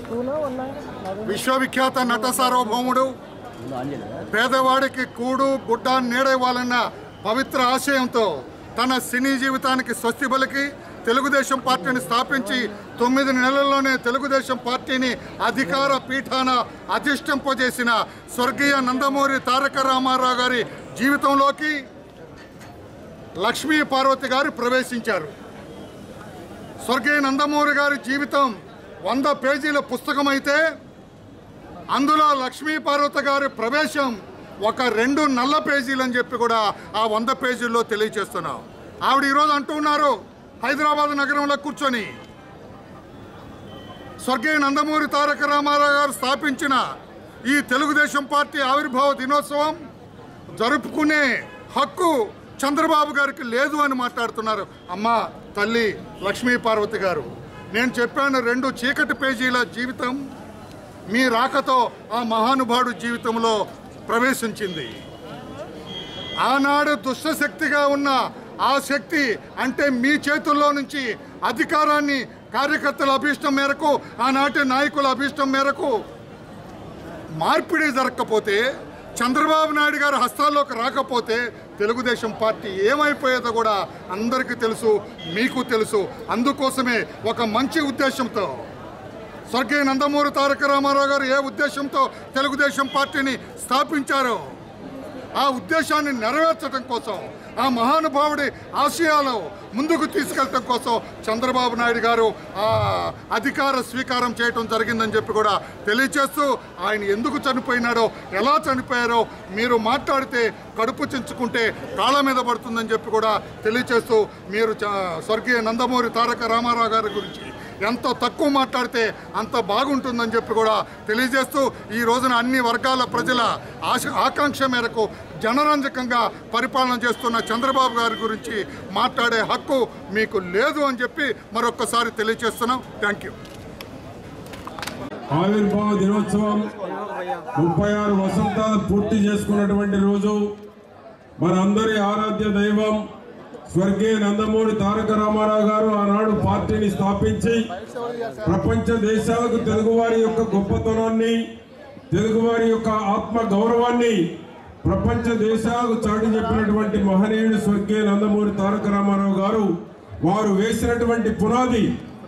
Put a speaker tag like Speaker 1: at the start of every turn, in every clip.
Speaker 1: విశ్వవిఖ్యాత నట సార్వభౌముడు పేదవాడికి కూడు గుడ్డ నీడ ఇవ్వాలన్న పవిత్ర ఆశయంతో తన సినీ జీవితానికి స్వస్తి పలికి తెలుగుదేశం పార్టీని స్థాపించి తొమ్మిది నెలల్లోనే తెలుగుదేశం పార్టీని అధికార పీఠాన అధిష్టింపజేసిన స్వర్గీయ నందమూరి తారక రామారావు గారి జీవితంలోకి లక్ష్మీ పార్వతి గారు ప్రవేశించారు స్వర్గీయ నందమూరి గారి జీవితం వంద పేజీల పుస్తకం అయితే అందులో లక్ష్మీ పార్వతి గారి ప్రవేశం ఒక రెండు నల్ల పేజీలు అని చెప్పి కూడా ఆ వంద పేజీల్లో తెలియచేస్తున్నాం ఆవిడ ఈరోజు అంటూ ఉన్నారు హైదరాబాద్ నగరంలో కూర్చొని స్వర్గీయ నందమూరి తారక రామారావు గారు స్థాపించిన ఈ తెలుగుదేశం పార్టీ ఆవిర్భావ దినోత్సవం జరుపుకునే హక్కు చంద్రబాబు గారికి లేదు అని మాట్లాడుతున్నారు అమ్మ తల్లి లక్ష్మీ పార్వతి గారు నేను చెప్పాను రెండు చీకటి పేజీల జీవితం మీ రాకతో ఆ మహానుభావుడు జీవితంలో ప్రవేశించింది ఆనాడు దుష్టశక్తిగా ఉన్న ఆ శక్తి అంటే మీ చేతుల్లో నుంచి అధికారాన్ని కార్యకర్తల అభీష్టం మేరకు ఆనాటి నాయకుల అభీష్టం మేరకు మార్పిడి జరగకపోతే చంద్రబాబు నాయుడు గారి హస్తాల్లోకి రాకపోతే తెలుగుదేశం పార్టీ ఏమైపోయేదో కూడా అందరికీ తెలుసు మీకు తెలుసు అందుకోసమే ఒక మంచి ఉద్దేశంతో స్వర్గీయ నందమూరి తారక రామారావు గారు ఏ ఉద్దేశంతో తెలుగుదేశం పార్టీని స్థాపించారో ఆ ఉద్దేశాన్ని నెరవేర్చడం కోసం ఆ మహానుభావుడి ఆశయాలు ముందుకు తీసుకెళ్ళటం కోసం చంద్రబాబు నాయుడు గారు ఆ అధికార స్వీకారం చేయటం జరిగిందని చెప్పి కూడా తెలియచేస్తూ ఆయన ఎందుకు చనిపోయినాడో ఎలా చనిపోయారో మీరు మాట్లాడితే కడుపు చించుకుంటే కాళ్ళ మీద పడుతుందని చెప్పి కూడా తెలియచేస్తూ మీరు చ- స్వర్గీయ నందమూరి తారక రామారావు గారి గురించి ఎంత తక్కువ మాట్లాడితే అంత బాగుంటుందని చెప్పి కూడా తెలియజేస్తూ ఈ రోజున అన్ని వర్గాల ప్రజల ఆశ ఆకాంక్ష మేరకు జనరంజకంగా పరిపాలన చేస్తున్న చంద్రబాబు గారి గురించి మాట్లాడే హక్కు మీకు లేదు అని చెప్పి మరొక్కసారి తెలియజేస్తున్నాం థ్యాంక్ యూ
Speaker 2: ఆవిర్భావ దినోత్సవం ముప్పై ఆరు వసంతాలు పూర్తి చేసుకున్నటువంటి రోజు మనందరి ఆరాధ్య దైవం స్వర్గీయ నందమూరి తారక రామారావు గారు ఆనాడు పార్టీని స్థాపించి ప్రపంచ దేశాలకు తెలుగువారి యొక్క గొప్పతనాన్ని తెలుగువారి యొక్క ఆత్మ గౌరవాన్ని ప్రపంచ దేశాలకు చాటి చెప్పినటువంటి మహనీయుడు స్వర్గీయ నందమూరి తారక రామారావు గారు వారు వేసినటువంటి పునాది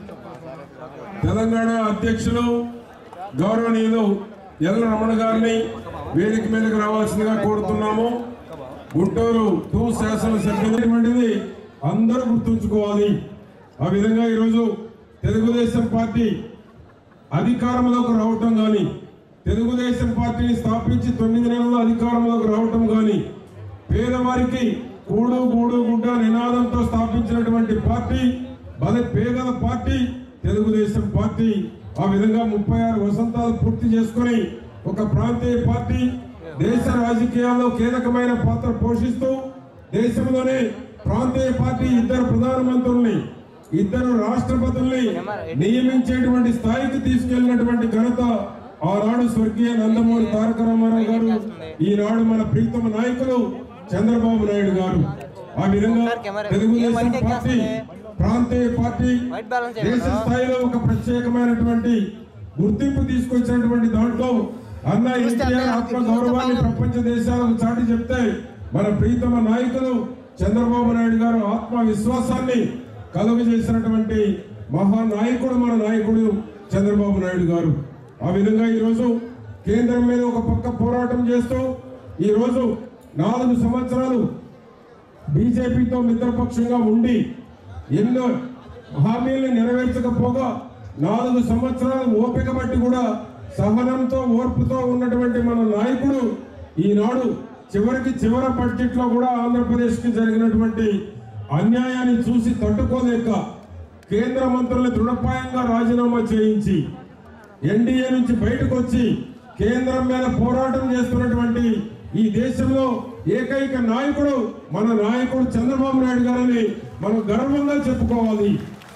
Speaker 2: తెలంగాణ అధ్యక్షులు గౌరవనీయులు ఎల్ రమణ గారిని వేదిక మీదకి రావాల్సిందిగా కోరుతున్నాము గుంటూరు టూ శాసనసభ్యులటువంటిది అందరూ గుర్తుంచుకోవాలి ఆ విధంగా ఈరోజు తెలుగుదేశం పార్టీ అధికారంలోకి రావటం కానీ తెలుగుదేశం పార్టీని స్థాపించి తొమ్మిది నెలల్లో అధికారంలోకి రావటం కానీ పేదవారికి కూడు గూడు గుడ్డ నినాదంతో స్థాపించినటువంటి పార్టీ బల పేదల పార్టీ తెలుగుదేశం పార్టీ ఆ విధంగా ముప్పై ఆరు వసంతాలు పూర్తి చేసుకొని ఒక ప్రాంతీయ పార్టీ దేశ రాజకీయాల్లో కీలకమైన పాత్ర పోషిస్తూ దేశంలోనే ప్రాంతీయ పార్టీ ఇద్దరు ప్రధానమంత్రుల్ని ఇద్దరు రాష్ట్రపతుల్ని నియమించేటువంటి స్థాయికి తీసుకెళ్లినటువంటి ఘనత ఆనాడు స్వర్గీయ నందమూరి తారక రామారావు గారు ఈనాడు మన ప్రీతమ నాయకులు చంద్రబాబు నాయుడు గారు ఆ విధంగా తెలుగుదేశం పార్టీ ప్రాంతీయ పార్టీ
Speaker 3: వైట్ బ్యాలెన్స్
Speaker 2: దేశ స్థాయిలో ఒక ప్రత్యేకమైనటువంటి గుర్తింపు తీసుకొచ్చినటువంటి దాంట్లో అన్న ఎన్టీఆర్ ఆత్మ గౌరవాన్ని ప్రపంచ దేశాలకు చాటి చెప్తే మన ప్రీతమ నాయకులు చంద్రబాబు నాయుడు గారు ఆత్మ విశ్వాసాన్ని కలుగు చేసినటువంటి మహానాయకుడు మన నాయకుడు చంద్రబాబు నాయుడు గారు ఆ విధంగా ఈరోజు కేంద్రం మీద ఒక పక్క పోరాటం చేస్తూ ఈరోజు నాలుగు సంవత్సరాలు బీజేపీతో మిత్రపక్షంగా ఉండి ఎన్నో హామీలను నెరవేర్చకపోగా నాలుగు సంవత్సరాలు ఓపిక బట్టి కూడా సహనంతో ఓర్పుతో ఉన్నటువంటి మన నాయకుడు ఈనాడు చివరికి చివరి బడ్జెట్ లో కూడా ఆంధ్రప్రదేశ్ కి జరిగినటువంటి అన్యాయాన్ని చూసి తట్టుకోలేక కేంద్ర మంత్రుల్ని దృఢపాయంగా రాజీనామా చేయించి ఎన్డీఏ నుంచి బయటకు వచ్చి కేంద్రం మీద పోరాటం చేస్తున్నటువంటి ఈ దేశంలో ఏకైక నాయకుడు మన నాయకుడు చంద్రబాబు నాయుడు గారని మనం గర్వంగా చెప్పుకోవాలి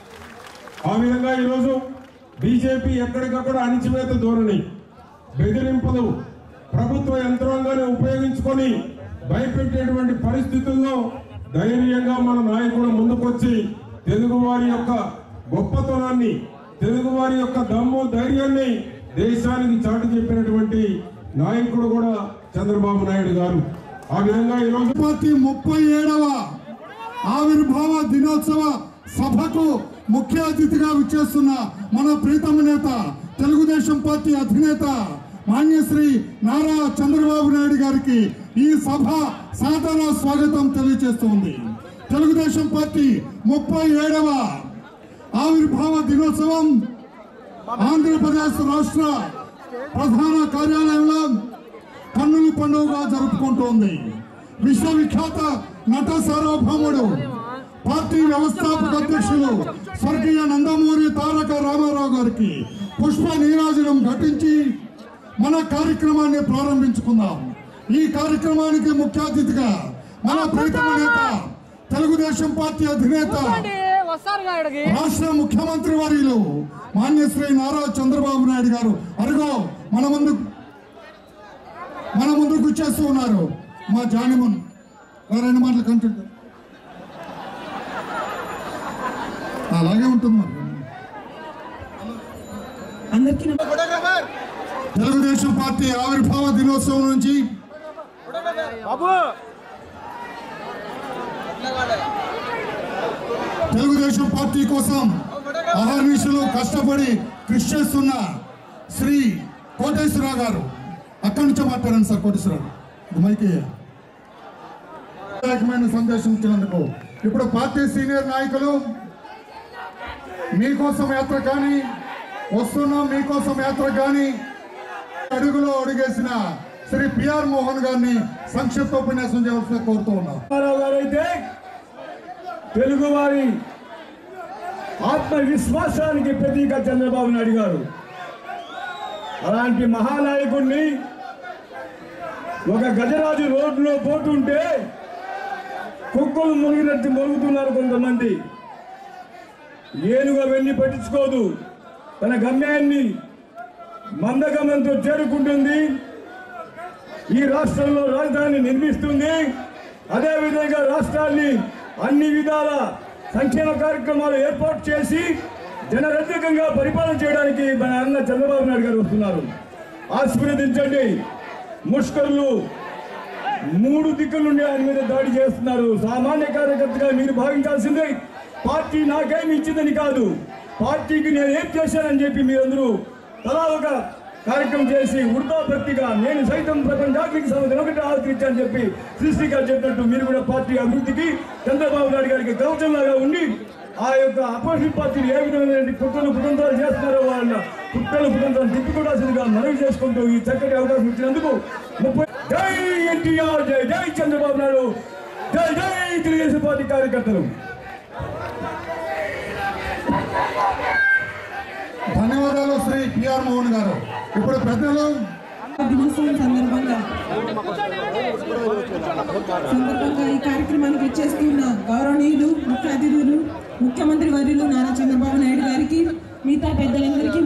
Speaker 2: ఆ విధంగా ఈరోజు బీజేపీ ఎక్కడికక్కడ అణిచివేత ధోరణి బెదిరింపులు ప్రభుత్వ యంత్రాంగాన్ని ఉపయోగించుకొని భయపెట్టేటువంటి పరిస్థితుల్లో ధైర్యంగా మన నాయకుడు ముందుకొచ్చి తెలుగు వారి యొక్క గొప్పతనాన్ని తెలుగు వారి యొక్క దమ్ము ధైర్యాన్ని దేశానికి చాటి చెప్పినటువంటి నాయకుడు కూడా చంద్రబాబు నాయుడు గారు ఆ విధంగా ఈరోజు
Speaker 1: పార్టీ ముప్పై ఏడవ ఆవిర్భావ దినోత్సవ సభకు ముఖ్య అతిథిగా విచ్చేస్తున్న మన ప్రీతమ నేత తెలుగుదేశం పార్టీ అధినేత మాన్యశ్రీ నారా చంద్రబాబు నాయుడు గారికి ఈ సభ సాధారణ స్వాగతం తెలియజేస్తుంది తెలుగుదేశం పార్టీ ముప్పై ఏడవ ఆవిర్భావ దినోత్సవం ఆంధ్రప్రదేశ్ రాష్ట్ర ప్రధాన కార్యాలయంలో కన్నుల పండుగగా జరుపుకుంటోంది విశ్వవిఖ్యాత నట సార్వభౌముడు పార్టీ వ్యవస్థాపక అధ్యక్షులు స్వర్గీయ నందమూరి తారక రామారావు గారికి పుష్ప నీరాజనం ఘటించి మన కార్యక్రమాన్ని ప్రారంభించుకుందాం ఈ కార్యక్రమానికి ముఖ్య అతిథిగా మన ప్రీతమ నేత తెలుగుదేశం పార్టీ అధినేత
Speaker 3: వస్తారు ఇక్కడికి
Speaker 1: రాష్ట్ర ముఖ్యమంత్రి వర్యులు మాన్యశ్రీ నారా చంద్రబాబు నాయుడు గారు అరుగో మన ముందు మన ముందు కూర్చేస్తూ ఉన్నారు మా జానిమన్ ఓ రెండు మాటలు కంటుంటారు అలాగే ఉంటుంది మరి
Speaker 4: అందరికీ
Speaker 1: తెలుగుదేశం పార్టీ ఆవిర్భావ దినోత్సవం నుంచి తెలుగుదేశం పార్టీ కోసం అహర్నిశలు కష్టపడి కృషి చేస్తున్న శ్రీ కోటేశ్వరరావు గారు అక్కడి నుంచే మాట్లాడండి సార్ కోటేశ్వరరావు ఇది మైకి ప్రత్యేకమైన సందేశం ఇచ్చినందుకు ఇప్పుడు పార్టీ సీనియర్ నాయకులు మీకోసం యాత్ర కానీ వస్తున్నాం మీకోసం యాత్ర కానీ అడుగులో అడుగేసిన శ్రీ పిఆర్ మోహన్ గారిని సంక్షిప్త ఉపన్యాసం చేయవలసిన కోరుతూ ఉన్నాం
Speaker 5: రామారావు గారు అయితే తెలుగు వారి ఆత్మవిశ్వాసానికి ప్రతీక చంద్రబాబు నాయుడు గారు అలాంటి మహానాయకుడిని ఒక గజరాజు రోడ్లో పోతుంటే కుక్కలు మునిగినట్టు మొరుగుతున్నారు కొంతమంది ఏనుగా వెళ్ళి పట్టించుకోదు తన గమ్యాన్ని మందగమంతో చేరుకుంటుంది ఈ రాష్ట్రంలో రాజధాని నిర్మిస్తుంది అదేవిధంగా రాష్ట్రాన్ని అన్ని విధాల సంక్షేమ కార్యక్రమాలు ఏర్పాటు చేసి జనరంజకంగా పరిపాలన చేయడానికి మన అన్న చంద్రబాబు నాయుడు గారు వస్తున్నారు ఆశీర్వదించండి ముష్కరులు మూడు దిక్కుల నుండి ఆయన మీద దాడి చేస్తున్నారు సామాన్య కార్యకర్తగా మీరు భావించాల్సిందే పార్టీ నాకేమి ఇచ్చిందని కాదు పార్టీకి నేను ఏం చేశానని చెప్పి మీరందరూ తలా ఒక కార్యక్రమం చేసి వృద్ధా భక్తిగా నేను సైతం ప్రపంచానికి సంబంధించిన ఒకటి ఆలోచించాలని చెప్పి శ్రీ గారు చెప్పినట్టు మీరు కూడా పార్టీ అభివృద్ధికి చంద్రబాబు నాయుడు గారికి కవచంలాగా ఉండి ఆ యొక్క అపోజిట్ పార్టీలు ఏ విధమైన కుట్రలు కుటుంబాలు చేస్తున్నారో వాళ్ళ కుట్రలు కుటుంబాలు తిప్పుకోవాల్సిందిగా మనవి చేసుకుంటూ ఈ చక్కటి అవకాశం ఇచ్చినందుకు ముప్పై జై ఎన్టీఆర్ జై జై చంద్రబాబు నాయుడు జై జై తెలుగుదేశం పార్టీ కార్యకర్తలు
Speaker 1: ధన్యవాదాలు శ్రీ పిఆర్ మోహన్ గారు ఇప్పుడు పెద్దలు
Speaker 4: దినోత్సవం సందర్భంగా సందర్భంగా ఈ కార్యక్రమానికి ఇచ్చేస్తున్న గౌరవనీయులు ముఖ్య అతిథులు ముఖ్యమంత్రి వర్యులు నారా చంద్రబాబు నాయుడు గారికి మిగతా పెద్దలందరికీ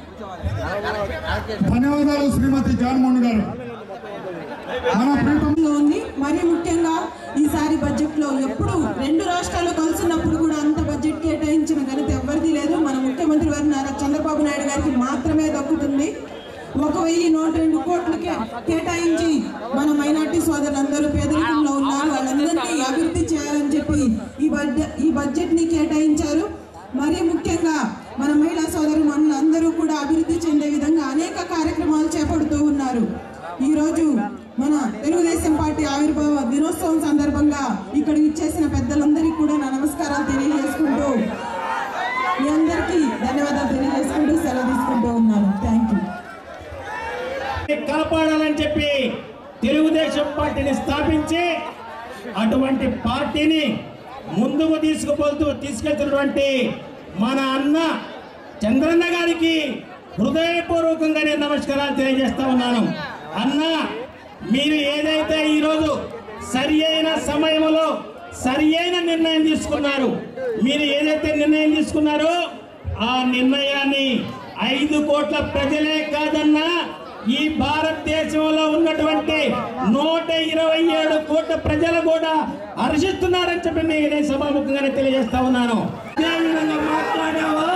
Speaker 1: ధన్యవాదాలు శ్రీమతి జాన్మోహన్ గారు మన ప్రీతం
Speaker 4: లో ఉంది మరీ ముఖ్యంగా ఈసారి బడ్జెట్ లో ఎప్పుడు రెండు రాష్ట్రాలు కలిసినప్పుడు కూడా అంత బడ్జెట్ కేటాయించిన ఘనత ఎవరిది లేదు మన ముఖ్యమంత్రి వారి నారా చంద్రబాబు నాయుడు గారికి మాత్రమే దక్కుతుంది ఒక వెయ్యి నూట రెండు కోట్లు కే- కేటాయించి మన మైనార్టీ సోదరులందరూ పేదరికంలో ఉన్నారు వాళ్ళందరినీ అభివృద్ధి చేయాలని చెప్పి ఈ బడ్జెట్ ఈ బడ్జెట్ ని కేటాయించారు మరీ ముఖ్యంగా మన మహిళా సోదరు అందరూ కూడా అభివృద్ధి చెందే విధంగా అనేక కార్యక్రమాలు చేపడుతూ ఉన్నారు ఈ రోజు మన తెలుగుదేశం పార్టీ ఆవిర్భావ దినోత్సవం సందర్భంగా ఇక్కడ ఇచ్చేసిన పెద్దలందరికీ కూడా నా నమస్కారాలు తెలియజేసుకుంటూ మీ అందరికీ ధన్యవాదాలు తెలియజేసుకుంటూ సెలవు తీసుకుంటూ ఉన్నాను థ్యాంక్ యూ
Speaker 6: కాపాడాలని చెప్పి తెలుగుదేశం పార్టీని స్థాపించి అటువంటి పార్టీని ముందుకు తీసుకుపోతూ తీసుకెళ్తున్నటువంటి మన అన్న చంద్రన్న గారికి హృదయపూర్వకంగా నేను నమస్కారాలు తెలియజేస్తా ఉన్నాను అన్న మీరు ఏదైతే ఈరోజు సరి అయిన సమయంలో సరి అయిన నిర్ణయం తీసుకున్నారు మీరు ఏదైతే నిర్ణయం తీసుకున్నారో ఆ నిర్ణయాన్ని ఐదు కోట్ల ప్రజలే కాదన్నా ఈ భారతదేశంలో ఉన్నటువంటి నూట ఇరవై ఏడు కోట్ల ప్రజలు కూడా హర్షిస్తున్నారని చెప్పి నేను సభాముఖంగానే తెలియజేస్తా ఉన్నాను అదే విధంగా మాట్లాడావా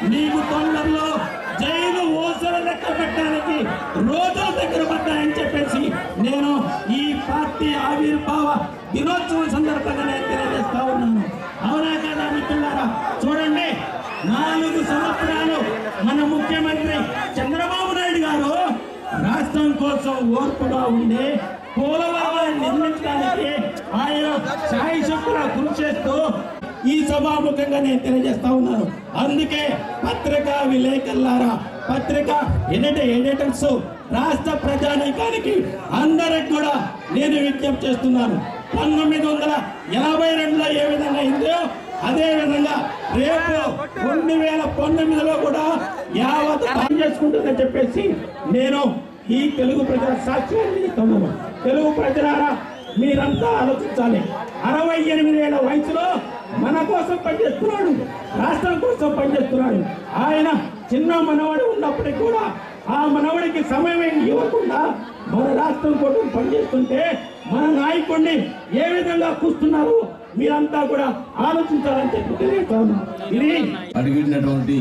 Speaker 6: నీకు తొందరలో జైలు ఓసర లెక్క పెట్టడానికి రోజుల దగ్గర పడ్డాయని చెప్పేసి నేను ఈ పార్టీ ఆవిర్భావ దినోత్సవం సందర్భంగా నేను తెలియజేస్తా ఉన్నాను అవునా కదా మిత్రులారా చూడండి నాలుగు సంవత్సరాలు మన ముఖ్యమంత్రి చంద్రబాబు నాయుడు గారు రాష్ట్రం కోసం ఓర్పుగా ఉండి పోలవరాన్ని నిర్మించడానికి ఆయన సాయి శక్తుల కృషి చేస్తూ ఈ సభాముఖంగా నేను తెలియజేస్తా ఉన్నాను అందుకే పత్రికా విలేకరులారా పత్రిక ఎడిటర్ ఎడిటర్స్ రాష్ట్ర ప్రజానీకానికి అందరికి కూడా నేను విజ్ఞప్తి చేస్తున్నాను పంతొమ్మిది వందల ఎనభై రెండులో ఏ విధంగా అయిందో అదే విధంగా రేపు రెండు వేల పంతొమ్మిదిలో కూడా యావత్ పని చేసుకుంటుందని చెప్పేసి నేను ఈ తెలుగు ప్రజల సాక్ష్యాన్ని ఇస్తున్నాను తెలుగు ప్రజలారా మీరంతా ఆలోచించాలి అరవై ఎనిమిది ఏళ్ల వయసులో మన కోసం పనిచేస్తున్నాడు రాష్ట్రం కోసం పనిచేస్తున్నాడు ఆయన చిన్న మనవడు ఉన్నప్పటికీ కూడా ఆ మనవడికి సమయం ఇవ్వకుండా మన రాష్ట్రం కోసం పనిచేస్తుంటే మన నాయకుడిని ఏ విధంగా కూస్తున్నారు మీరంతా కూడా ఆలోచించాలని చెప్పి తెలియజేస్తాను ఇది
Speaker 7: అడిగినటువంటి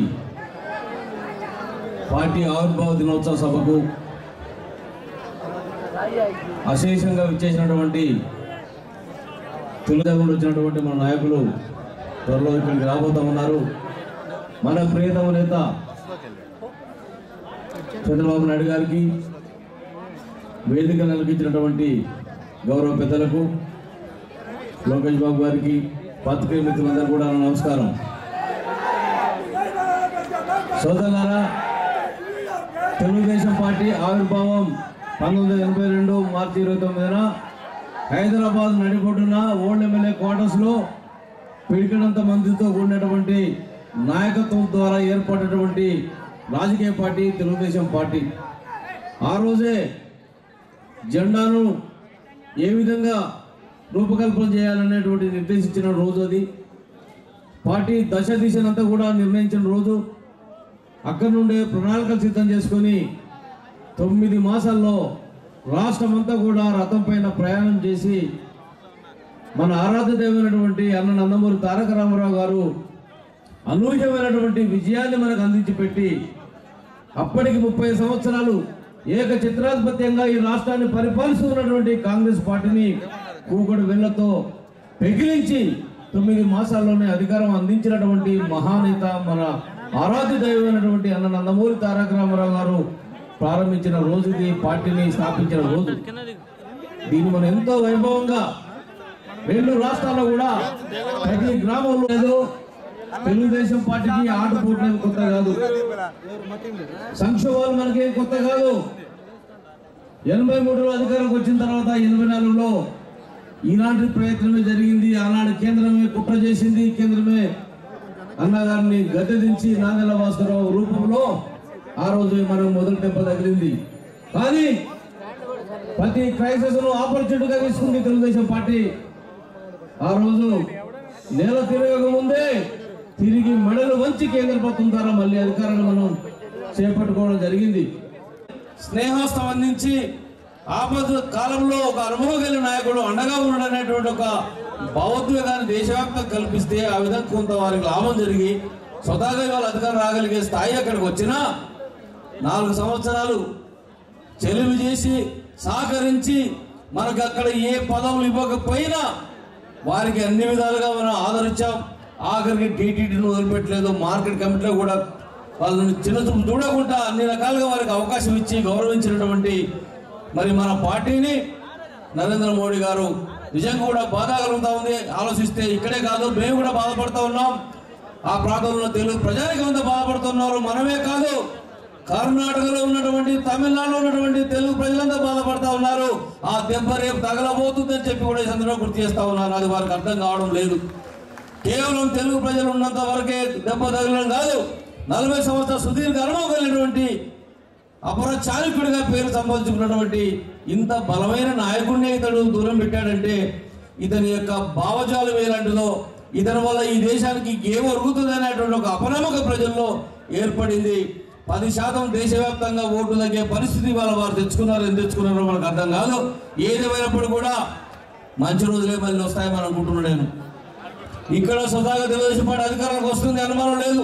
Speaker 7: పార్టీ ఆవిర్భావ దినోత్సవ సభకు అశేషంగా విచ్చేసినటువంటి తెలుగుదేశంలో వచ్చినటువంటి మన నాయకులు త్వరలో ఇక్కడికి రాబోతా ఉన్నారు మన ప్రియతమ నేత చంద్రబాబు నాయుడు గారికి వేదిక నలిగించినటువంటి గౌరవ పెద్దలకు లోకేష్ బాబు గారికి పత్రికే మిత్రులందరూ కూడా నా నమస్కారం సోదరులారా తెలుగుదేశం పార్టీ ఆవిర్భావం పంతొమ్మిది వందల ఎనభై రెండు మార్చి ఇరవై తొమ్మిదిన హైదరాబాద్ నడిబొడ్డున ఓల్డ్ ఎమ్మెల్యే క్వార్టర్స్లో పిడికినంత మందితో కూడినటువంటి నాయకత్వం ద్వారా ఏర్పడినటువంటి రాజకీయ పార్టీ తెలుగుదేశం పార్టీ ఆ రోజే జెండాను ఏ విధంగా రూపకల్పన చేయాలనేటువంటి నిర్దేశించిన రోజు అది పార్టీ దశ దిశనంతా కూడా నిర్ణయించిన రోజు అక్కడి నుండే ప్రణాళికలు సిద్ధం చేసుకొని తొమ్మిది మాసాల్లో రాష్ట్రమంతా కూడా రథం పైన ప్రయాణం చేసి మన ఆరాధ్య దేవైనటువంటి అన్న నందమూరి తారక రామారావు గారు అనూహ్యమైనటువంటి విజయాన్ని మనకు అందించి పెట్టి అప్పటికి ముప్పై సంవత్సరాలు ఏక చిత్రాధిపత్యంగా ఈ రాష్ట్రాన్ని పరిపాలిస్తున్నటువంటి కాంగ్రెస్ పార్టీని కూకడు వెళ్లతో పెగిలించి తొమ్మిది మాసాల్లోనే అధికారం అందించినటువంటి మహానేత మన ఆరాధ్య దైవమైనటువంటి అన్న నందమూరి తారక రామారావు గారు ప్రారంభించిన రోజు ఇది పార్టీని స్థాపించిన రోజు దీన్ని మనం ఎంతో వైభవంగా రెండు రాష్ట్రాల్లో కూడా ప్రతి గ్రామంలో ఏదో తెలుగుదేశం పార్టీకి ఆట పోవడం కొత్త కాదు సంక్షోభాలు మనకేం కొత్త కాదు ఎనభై మూడులో అధికారంకి వచ్చిన తర్వాత ఎనభై నాలుగులో ఇలాంటి ప్రయత్నమే జరిగింది ఆనాడు కేంద్రమే కుట్ర చేసింది కేంద్రమే అన్నగారిని గద్దెదించి నాగల భాస్కరరావు రూపంలో ఆ రోజు మనం మొదటి దెబ్బ తగిలింది కానీ ప్రతి క్రైసిస్ ను ఆపర్చునిటీగా తీసుకుంది తెలుగుదేశం పార్టీ ఆ రోజు నేల తిరగక ముందే తిరిగి మెడలు వంచి కేంద్ర ప్రభుత్వం ద్వారా మళ్ళీ అధికారాన్ని మనం చేపట్టుకోవడం జరిగింది స్నేహస్తం అందించి ఆపద కాలంలో ఒక అనుభవం కలిగిన నాయకుడు అండగా ఉండడం అనేటువంటి ఒక భావోద్వేగాన్ని దేశవ్యాప్తంగా కల్పిస్తే ఆ విధంగా కొంత వారికి లాభం జరిగి స్వతహాగా వాళ్ళ అధికారం రాగలిగే స్థాయి అక్కడికి వచ్చినా నాలుగు సంవత్సరాలు చెలిమి చేసి సహకరించి మనకు అక్కడ ఏ పదవులు ఇవ్వకపోయినా వారికి అన్ని విధాలుగా మనం ఆదరించాం ఆఖరికి టీటీడీని వదిలిపెట్టలేదు మార్కెట్ కమిటీలో కూడా వాళ్ళని చిన్న చూపు చూడకుండా అన్ని రకాలుగా వారికి అవకాశం ఇచ్చి గౌరవించినటువంటి మరి మన పార్టీని నరేంద్ర మోడీ గారు నిజంగా కూడా బాధ కలుగుతా ఉంది ఆలోచిస్తే ఇక్కడే కాదు మేము కూడా బాధపడుతూ ఉన్నాం ఆ ప్రాంతంలో తెలుగు ప్రజానికి అంతా బాధపడుతున్నారు మనమే కాదు కర్ణాటకలో ఉన్నటువంటి తమిళనాడులో ఉన్నటువంటి తెలుగు ప్రజలంతా బాధపడతా ఉన్నారు ఆ దెబ్బ రేపు తగలబోతుందని చెప్పి కూడా ఈ సందర్భంగా గుర్తు చేస్తా ఉన్నారు అది వారికి అర్థం కావడం లేదు కేవలం తెలుగు ప్రజలు ఉన్నంత వరకే దెబ్బ తగలడం కాదు నలభై సంవత్సరాల సుదీర్ఘ అనుభవం కలిగినటువంటి అపర చాణక్యుడిగా పేరు సంపాదించుకున్నటువంటి ఇంత బలమైన నాయకుడిని ఇతడు దూరం పెట్టాడంటే ఇతని యొక్క భావజాలం ఎలాంటిదో ఇతని వల్ల ఈ దేశానికి ఏం ఒరుగుతుంది అనేటువంటి ఒక అపనమ్మక ప్రజల్లో ఏర్పడింది పది శాతం దేశవ్యాప్తంగా ఓటు తగ్గే పరిస్థితి వాళ్ళ వారు తెచ్చుకున్నారు ఎందుకు తెచ్చుకున్నారో మనకు అర్థం కాదు ఏదేమైనప్పుడు కూడా మంచి రోజులే మళ్ళీ వస్తాయని అనుకుంటున్నాను నేను ఇక్కడ స్వతహాగా తెలుగుదేశం పార్టీ అధికారంలోకి వస్తుంది అనుమానం లేదు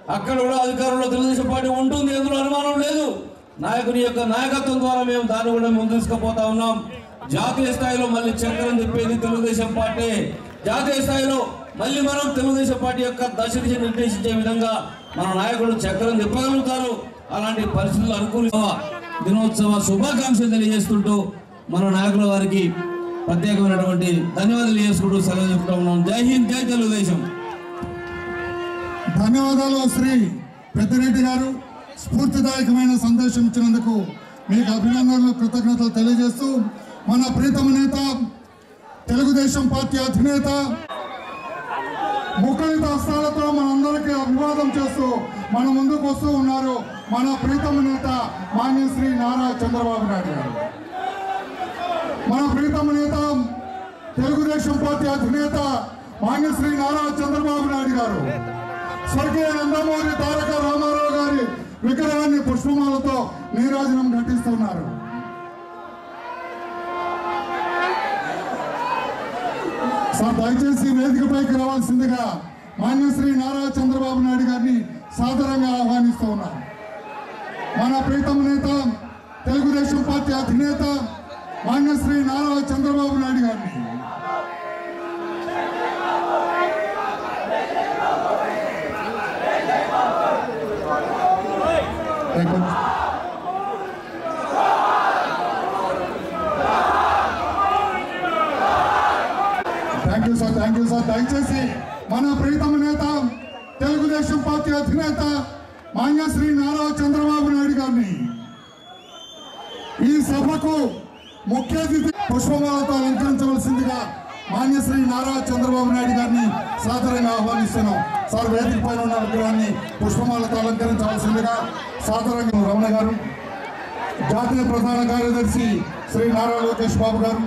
Speaker 7: అక్కడ కూడా అధికారంలో తెలుగుదేశం పార్టీ ఉంటుంది ఎందులో అనుమానం లేదు నాయకుని యొక్క నాయకత్వం ద్వారా మేము దాన్ని కూడా ముందు తీసుకుపోతా ఉన్నాం జాతీయ స్థాయిలో మళ్ళీ చక్రం తిప్పేది తెలుగుదేశం పార్టీ జాతీయ స్థాయిలో మళ్ళీ మనం తెలుగుదేశం పార్టీ యొక్క దశ దిశ నిర్దేశించే విధంగా మన నాయకులు చక్రం తిప్పగలుగుతారు అలాంటి పరిస్థితులు అనుకూల దినోత్సవ శుభాకాంక్షలు తెలియజేస్తుంటూ మన నాయకుల వారికి ప్రత్యేకమైనటువంటి ధన్యవాదాలు చేసుకుంటూ సెలవు చెప్తా ఉన్నాం జై హింద్ జై తెలుగుదేశం
Speaker 1: ధన్యవాదాలు శ్రీ పెద్దిరెడ్డి గారు స్ఫూర్తిదాయకమైన సందేశం ఇచ్చినందుకు మీకు అభినందనలు కృతజ్ఞతలు తెలియజేస్తూ మన ప్రీతమ నేత తెలుగుదేశం పార్టీ అధినేత ముఖలిత హస్తాలతో మనందరికీ అభివాదం చేస్తూ మన ముందుకు వస్తూ ఉన్నారు మన ప్రీతమ నేత మాన్యశ్రీ నారా చంద్రబాబు నాయుడు గారు మన ప్రీతమ నేత తెలుగుదేశం పార్టీ అధినేత మాన్యశ్రీ నారా చంద్రబాబు నాయుడు గారు స్వర్గీయ నందమూరి తారక రామారావు గారి విగ్రహాన్ని పుష్పమాలతో నీరాజనం ఘటిస్తున్నారు సార్ దయచేసి వేదికపైకి రావాల్సిందిగా మాన్యశ్రీ నారా చంద్రబాబు నాయుడు గారిని సాదరంగా ఆహ్వానిస్తూ ఉన్నారు మన ప్రీతమ నేత తెలుగుదేశం పార్టీ అధినేత మాన్యశ్రీ నారా చంద్రబాబు నాయుడు గారిని thank you sir thank you sir దయచేసి మన ప్రీతమ నేత తెలుగుదేశం పార్టీ అధినేత మాన్యశ్రీ నారా చంద్రబాబు నాయుడు గారిని ఈ సభకు ముఖ్య అతిథి పుష్పమాలతో అలంకరించవలసిందిగా మాన్యశ్రీ నారా చంద్రబాబు నాయుడు గారిని సాదరంగా ఆహ్వానిస్తున్నాం సార్ వేదిక పైన ఉన్న విగ్రహాన్ని పుష్పమాలతో అలంకరించవలసిందిగా సాదరంగా రమణ గారు జాతీయ ప్రధాన కార్యదర్శి శ్రీ నారా లోకేష్ బాబు గారు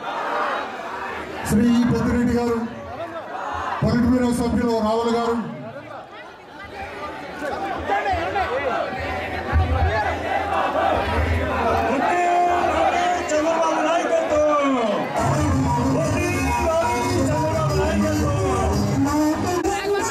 Speaker 1: శ్రీ ఈ పెద్దిరెడ్డి గారు పొలిట్ బ్యూరో సభ్యులు రావుల్ గారు
Speaker 5: చంద్రబాబు నాయకత్వం చంద్రబాబు నాయకత్వం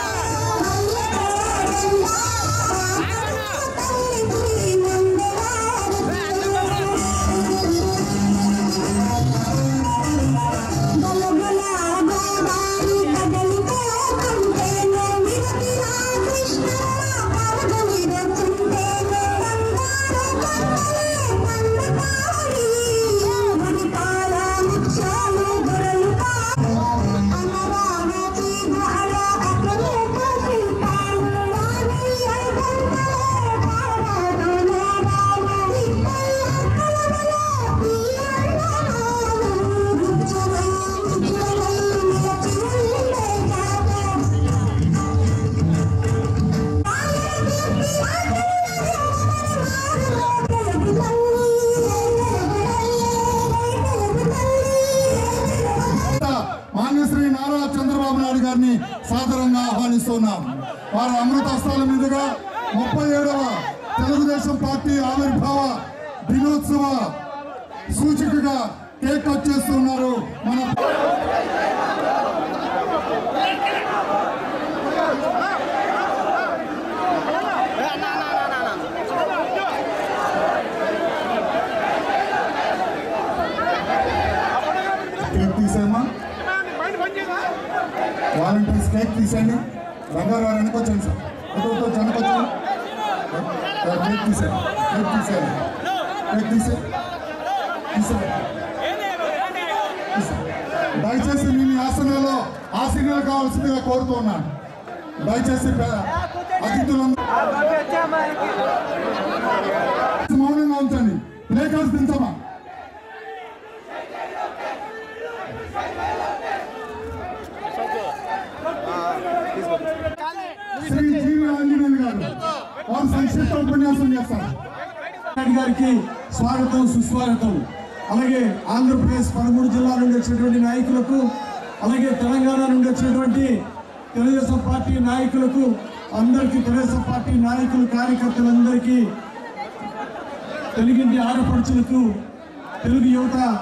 Speaker 1: మాన్యశ్రీ నారా చంద్రబాబు నాయుడు గారిని సాదరంగా ఆహ్వానిస్తున్నాం వారి అమృత హస్తాల మీదుగా ముప్పై ఏడవ తెలుగుదేశం పార్టీ ఆవిర్భావ దినోత్సవ సూచికగా కేక్ కట్ చేస్తున్నారు మన కేక్ తీసేమా వాలంటీర్స్ కేక్ తీసేయండి రంగారావు గారు వెనకొచ్చండి సార్ వద్దు వద్దు వెనకొచ్చండి కేక్ తీసేయండి కేక్ తీసేయండి కేక్ తీసే తీసేయండి దయచేసి మీ మీ ఆసనాల్లో ఆసనాలు కావాల్సిందిగా కోరుతున్నాను దయచేసి పే- అతిథులందరూ మౌనంగా ఉంచండి ప్లే కార్డ్స్ దించమా శ్రీ జీవి ఆంజనేయులు గారు వారు సంక్షిప్త ఉపన్యాసం చేస్తారు
Speaker 8: నాయుడు గారికి స్వాగతం సుస్వాగతం అలాగే ఆంధ్రప్రదేశ్ పదమూడు జిల్లాల నుండి వచ్చినటువంటి నాయకులకు అలాగే తెలంగాణ నుండి వచ్చినటువంటి తెలుగుదేశం పార్టీ నాయకులకు అందరికీ తెలుగుదేశం పార్టీ నాయకులు కార్యకర్తలందరికీ తెలుగింటి ఆడపడుచులకు తెలుగు యువత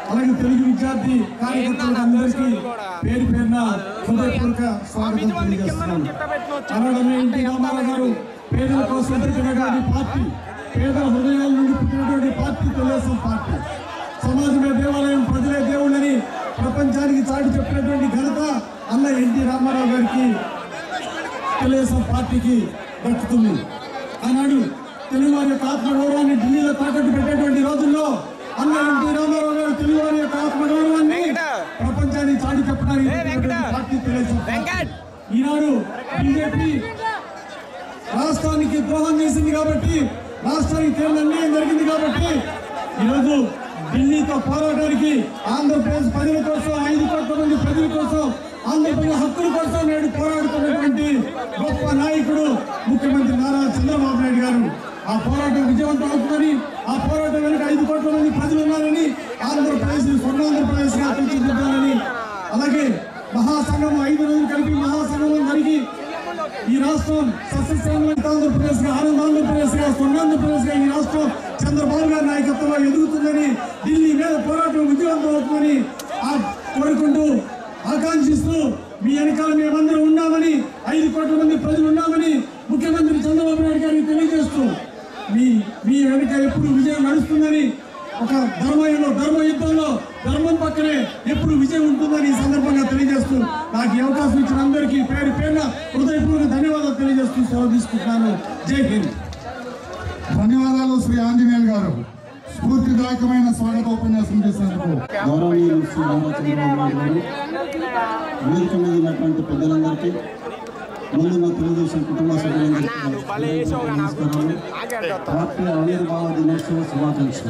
Speaker 8: అలాగే తెలుగు విద్యార్థి కార్యకర్తలకు అందరికీ పేరు పేరున హృదయపూర్వక స్వాగతం తెలియజేస్తున్నాను అలాగే ఎన్టీ రామారావు గారు పేదల కోసం పెట్టినటువంటి పార్టీ పేదల హృదయాల నుండి పుట్టినటువంటి పార్టీ తెలుగుదేశం పార్టీ సమాజమే దేవాలయం ప్రజలే దేవుళ్ళని ప్రపంచానికి చాటి చెప్పినటువంటి ఘనత అన్న ఎన్టీ రామారావు గారికి తెలుగుదేశం పార్టీకి దక్కుతుంది ఆనాడు తెలుగు వారి యొక్క ఆత్మగౌరవాన్ని ఢిల్లీలో తాకట్టు పెట్టేటువంటి రోజుల్లో అన్న ఎన్టీ రామారావు గారు తెలుగు వారి యొక్క ఆత్మగౌరవాన్ని ప్రపంచానికి చాటి చెప్పడానికి పెట్టినటువంటి పార్టీ తెలుగుదేశం పార్టీ. ఈనాడు బీజేపీ రాష్ట్రానికి ద్రోహం చేసింది కాబట్టి రాష్ట్రానికి తీవ్ర అన్యాయం జరిగింది కాబట్టి ఈరోజు ఢిల్లీతో పోరాటానికి ఆంధ్రప్రదేశ్ ప్రజల కోసం ఐదు కోట్ల మంది ప్రజల కోసం ఆంధ్రప్రదేశ్ హక్కుల కోసం నేడు పోరాడుతున్నటువంటి గొప్ప నాయకుడు ముఖ్యమంత్రి నారా చంద్రబాబు నాయుడు గారు ఆ పోరాటం విజయవంతం అవుతుందని ఆ పోరాటం వెనుక ఐదు కోట్ల మంది ప్రజలు ఉన్నారని ఆంధ్రప్రదేశ్ స్వర్ణాంధ్రప్రదేశ్ గా తీర్చిదిద్దాలని అలాగే మహాసంఘం ఐదు రోజులు కలిపి మహాసంఘం జరిగి ఈ రాష్ట్రం సస్యశ్యామలంగా ఆంధ్రప్రదేశ్ గా ఆనంద ఆంధ్రప్రదేశ్ గా స్వర్ణాంధ్రప్రదేశ్ గా ఈ రాష్ట్రం చంద్రబాబు గారి నాయకత్వంలో ఎదుగుతుందని ఢిల్లీ మీద పోరాటం విజయవంతం అవుతుందని ఆ కోరుకుంటూ ఆకాంక్షిస్తూ మీ వెనకాల మేమందరం ఉన్నామని ఐదు కోట్ల మంది ప్రజలు ఉన్నామని ముఖ్యమంత్రి చంద్రబాబు నాయుడు గారికి తెలియజేస్తూ మీ మీ వెనుక ఎప్పుడు విజయం నడుస్తుందని ఒక ధర్మయులో ధర్మ యుద్ధంలో ధర్మం పక్కనే ఎప్పుడు విజయం ఉంటుందని ఈ సందర్భంగా తెలియజేస్తూ నాకు ఈ అవకాశం ఇచ్చిన అందరికీ పేరు పేరున హృదయపూర్వక ధన్యవాదాలు తెలియజేస్తూ సెలవు తీసుకుంటున్నాను జై హింద్
Speaker 1: ధన్యవాదాలు శ్రీ ఆంజనేయులు గారు స్ఫూర్తిదాయకమైన స్వాగతోపన్యాసం చేసినందుకు
Speaker 9: గౌరవనీయులు శ్రీ నారా చంద్రబాబు నాయుడు గారు వేదిక మీద ఉన్నటువంటి పెద్దలందరికీ ముందున్న తెలుగుదేశం కుటుంబ సభ్యులందరికీ నమస్కారాలు పార్టీ ఆవిర్భావ దినోత్సవ శుభాకాంక్షలు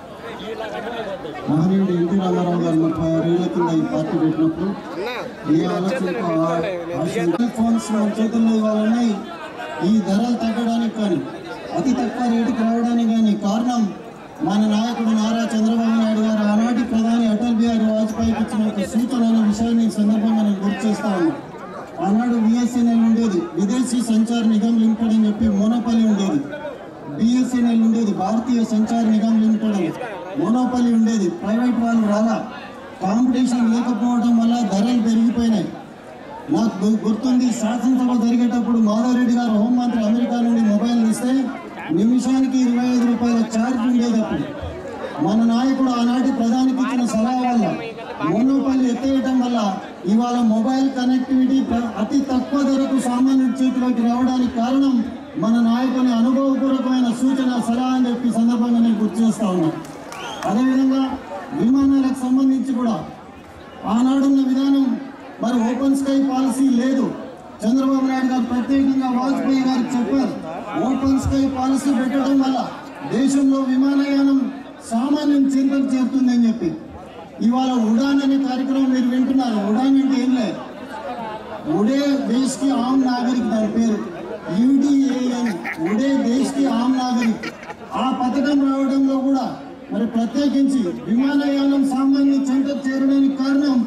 Speaker 9: మహనీయుడు ఎన్టీ రామారావు గారు ముప్పై ఆరేళ్ల కింద ఈ పార్టీ పెట్టినప్పుడు ఏ ఆలోచనతో ఆ- ఆ ఫోన్స్ మన చేతుల్లో ఇవాళ ఉన్నాయి ఈ ధరలు తగ్గడానికి కానీ అతి తక్కువ రేటుకి రావడానికి కానీ కారణం మన నాయకుడు నారా చంద్రబాబు నాయుడు గారు ఆనాటి ప్రధాని అటల్ బిహారీ వాజ్పేయికి ఇచ్చిన ఒక సూచన అనే విషయాన్ని ఈ సందర్భంగా నేను గుర్తు చేస్తా ఉన్నాను ఆనాడు బిఎస్ఎన్ఎల్ ఉండేది విదేశీ సంచార్ నిగమ్ లిమిటెడ్ అని చెప్పి మోనోపల్లి ఉండేది బిఎస్ఎన్ఎల్ ఉండేది భారతీయ సంచార్ నిగమ్ లిమిటెడ్ అని మోనోపల్లి ఉండేది ప్రైవేట్ వాళ్ళు రాలా కాంపిటీషన్ లేకపోవడం వల్ల ధరలు పెరిగిపోయినాయి నాకు గు- గుర్తుంది శాసనసభ జరిగేటప్పుడు మాధవరెడ్డి గారు హోంమంత్రి అమెరికా నుండి మొబైల్ ఇస్తే నిమిషానికి ఇరవై ఐదు రూపాయల ఛార్జ్ ఉండేది అప్పుడు మన నాయకుడు ఆనాటి ప్రధానికి ఇచ్చిన సలహా వల్ల మోనోపల్లి ఎత్తేయటం వల్ల ఇవాళ మొబైల్ కనెక్టివిటీ ప్ర- అతి తక్కువ ధరకు సామాన్యుడి చేతిలోకి రావడానికి కారణం మన నాయకుని అనుభవపూర్వకమైన సూచన సలహా అని చెప్పి ఈ సందర్భంగా నేను గుర్తు చేస్తా ఉన్నా అదేవిధంగా విమానాలకు సంబంధించి కూడా ఆనాడున్న విధానం మరి ఓపెన్ స్కై పాలసీ లేదు చంద్రబాబు నాయుడు గారు ప్రత్యేకంగా వాజ్పేయి గారికి చెప్పారు ఓపెన్ స్కై పాలసీ పెట్టడం వల్ల దేశంలో విమానయానం సామాన్యం చింతకు చేరుతుందని చెప్పి ఇవాళ ఉడాన్ అనే కార్యక్రమం మీరు వింటున్నారు ఉడాన్ అంటే ఏం లేదు ఉడే దేశ్ కి ఆమ్ నాగరిక్ దాని పేరు యూడిఏఎన్ ఉడే దేశ్ కి ఆమ్ నాగరిక్ ఆ పథకం రావడంలో కూడా మరి ప్రత్యేకించి విమానయానం సామాన్య చెంతకు చేరడానికి కారణం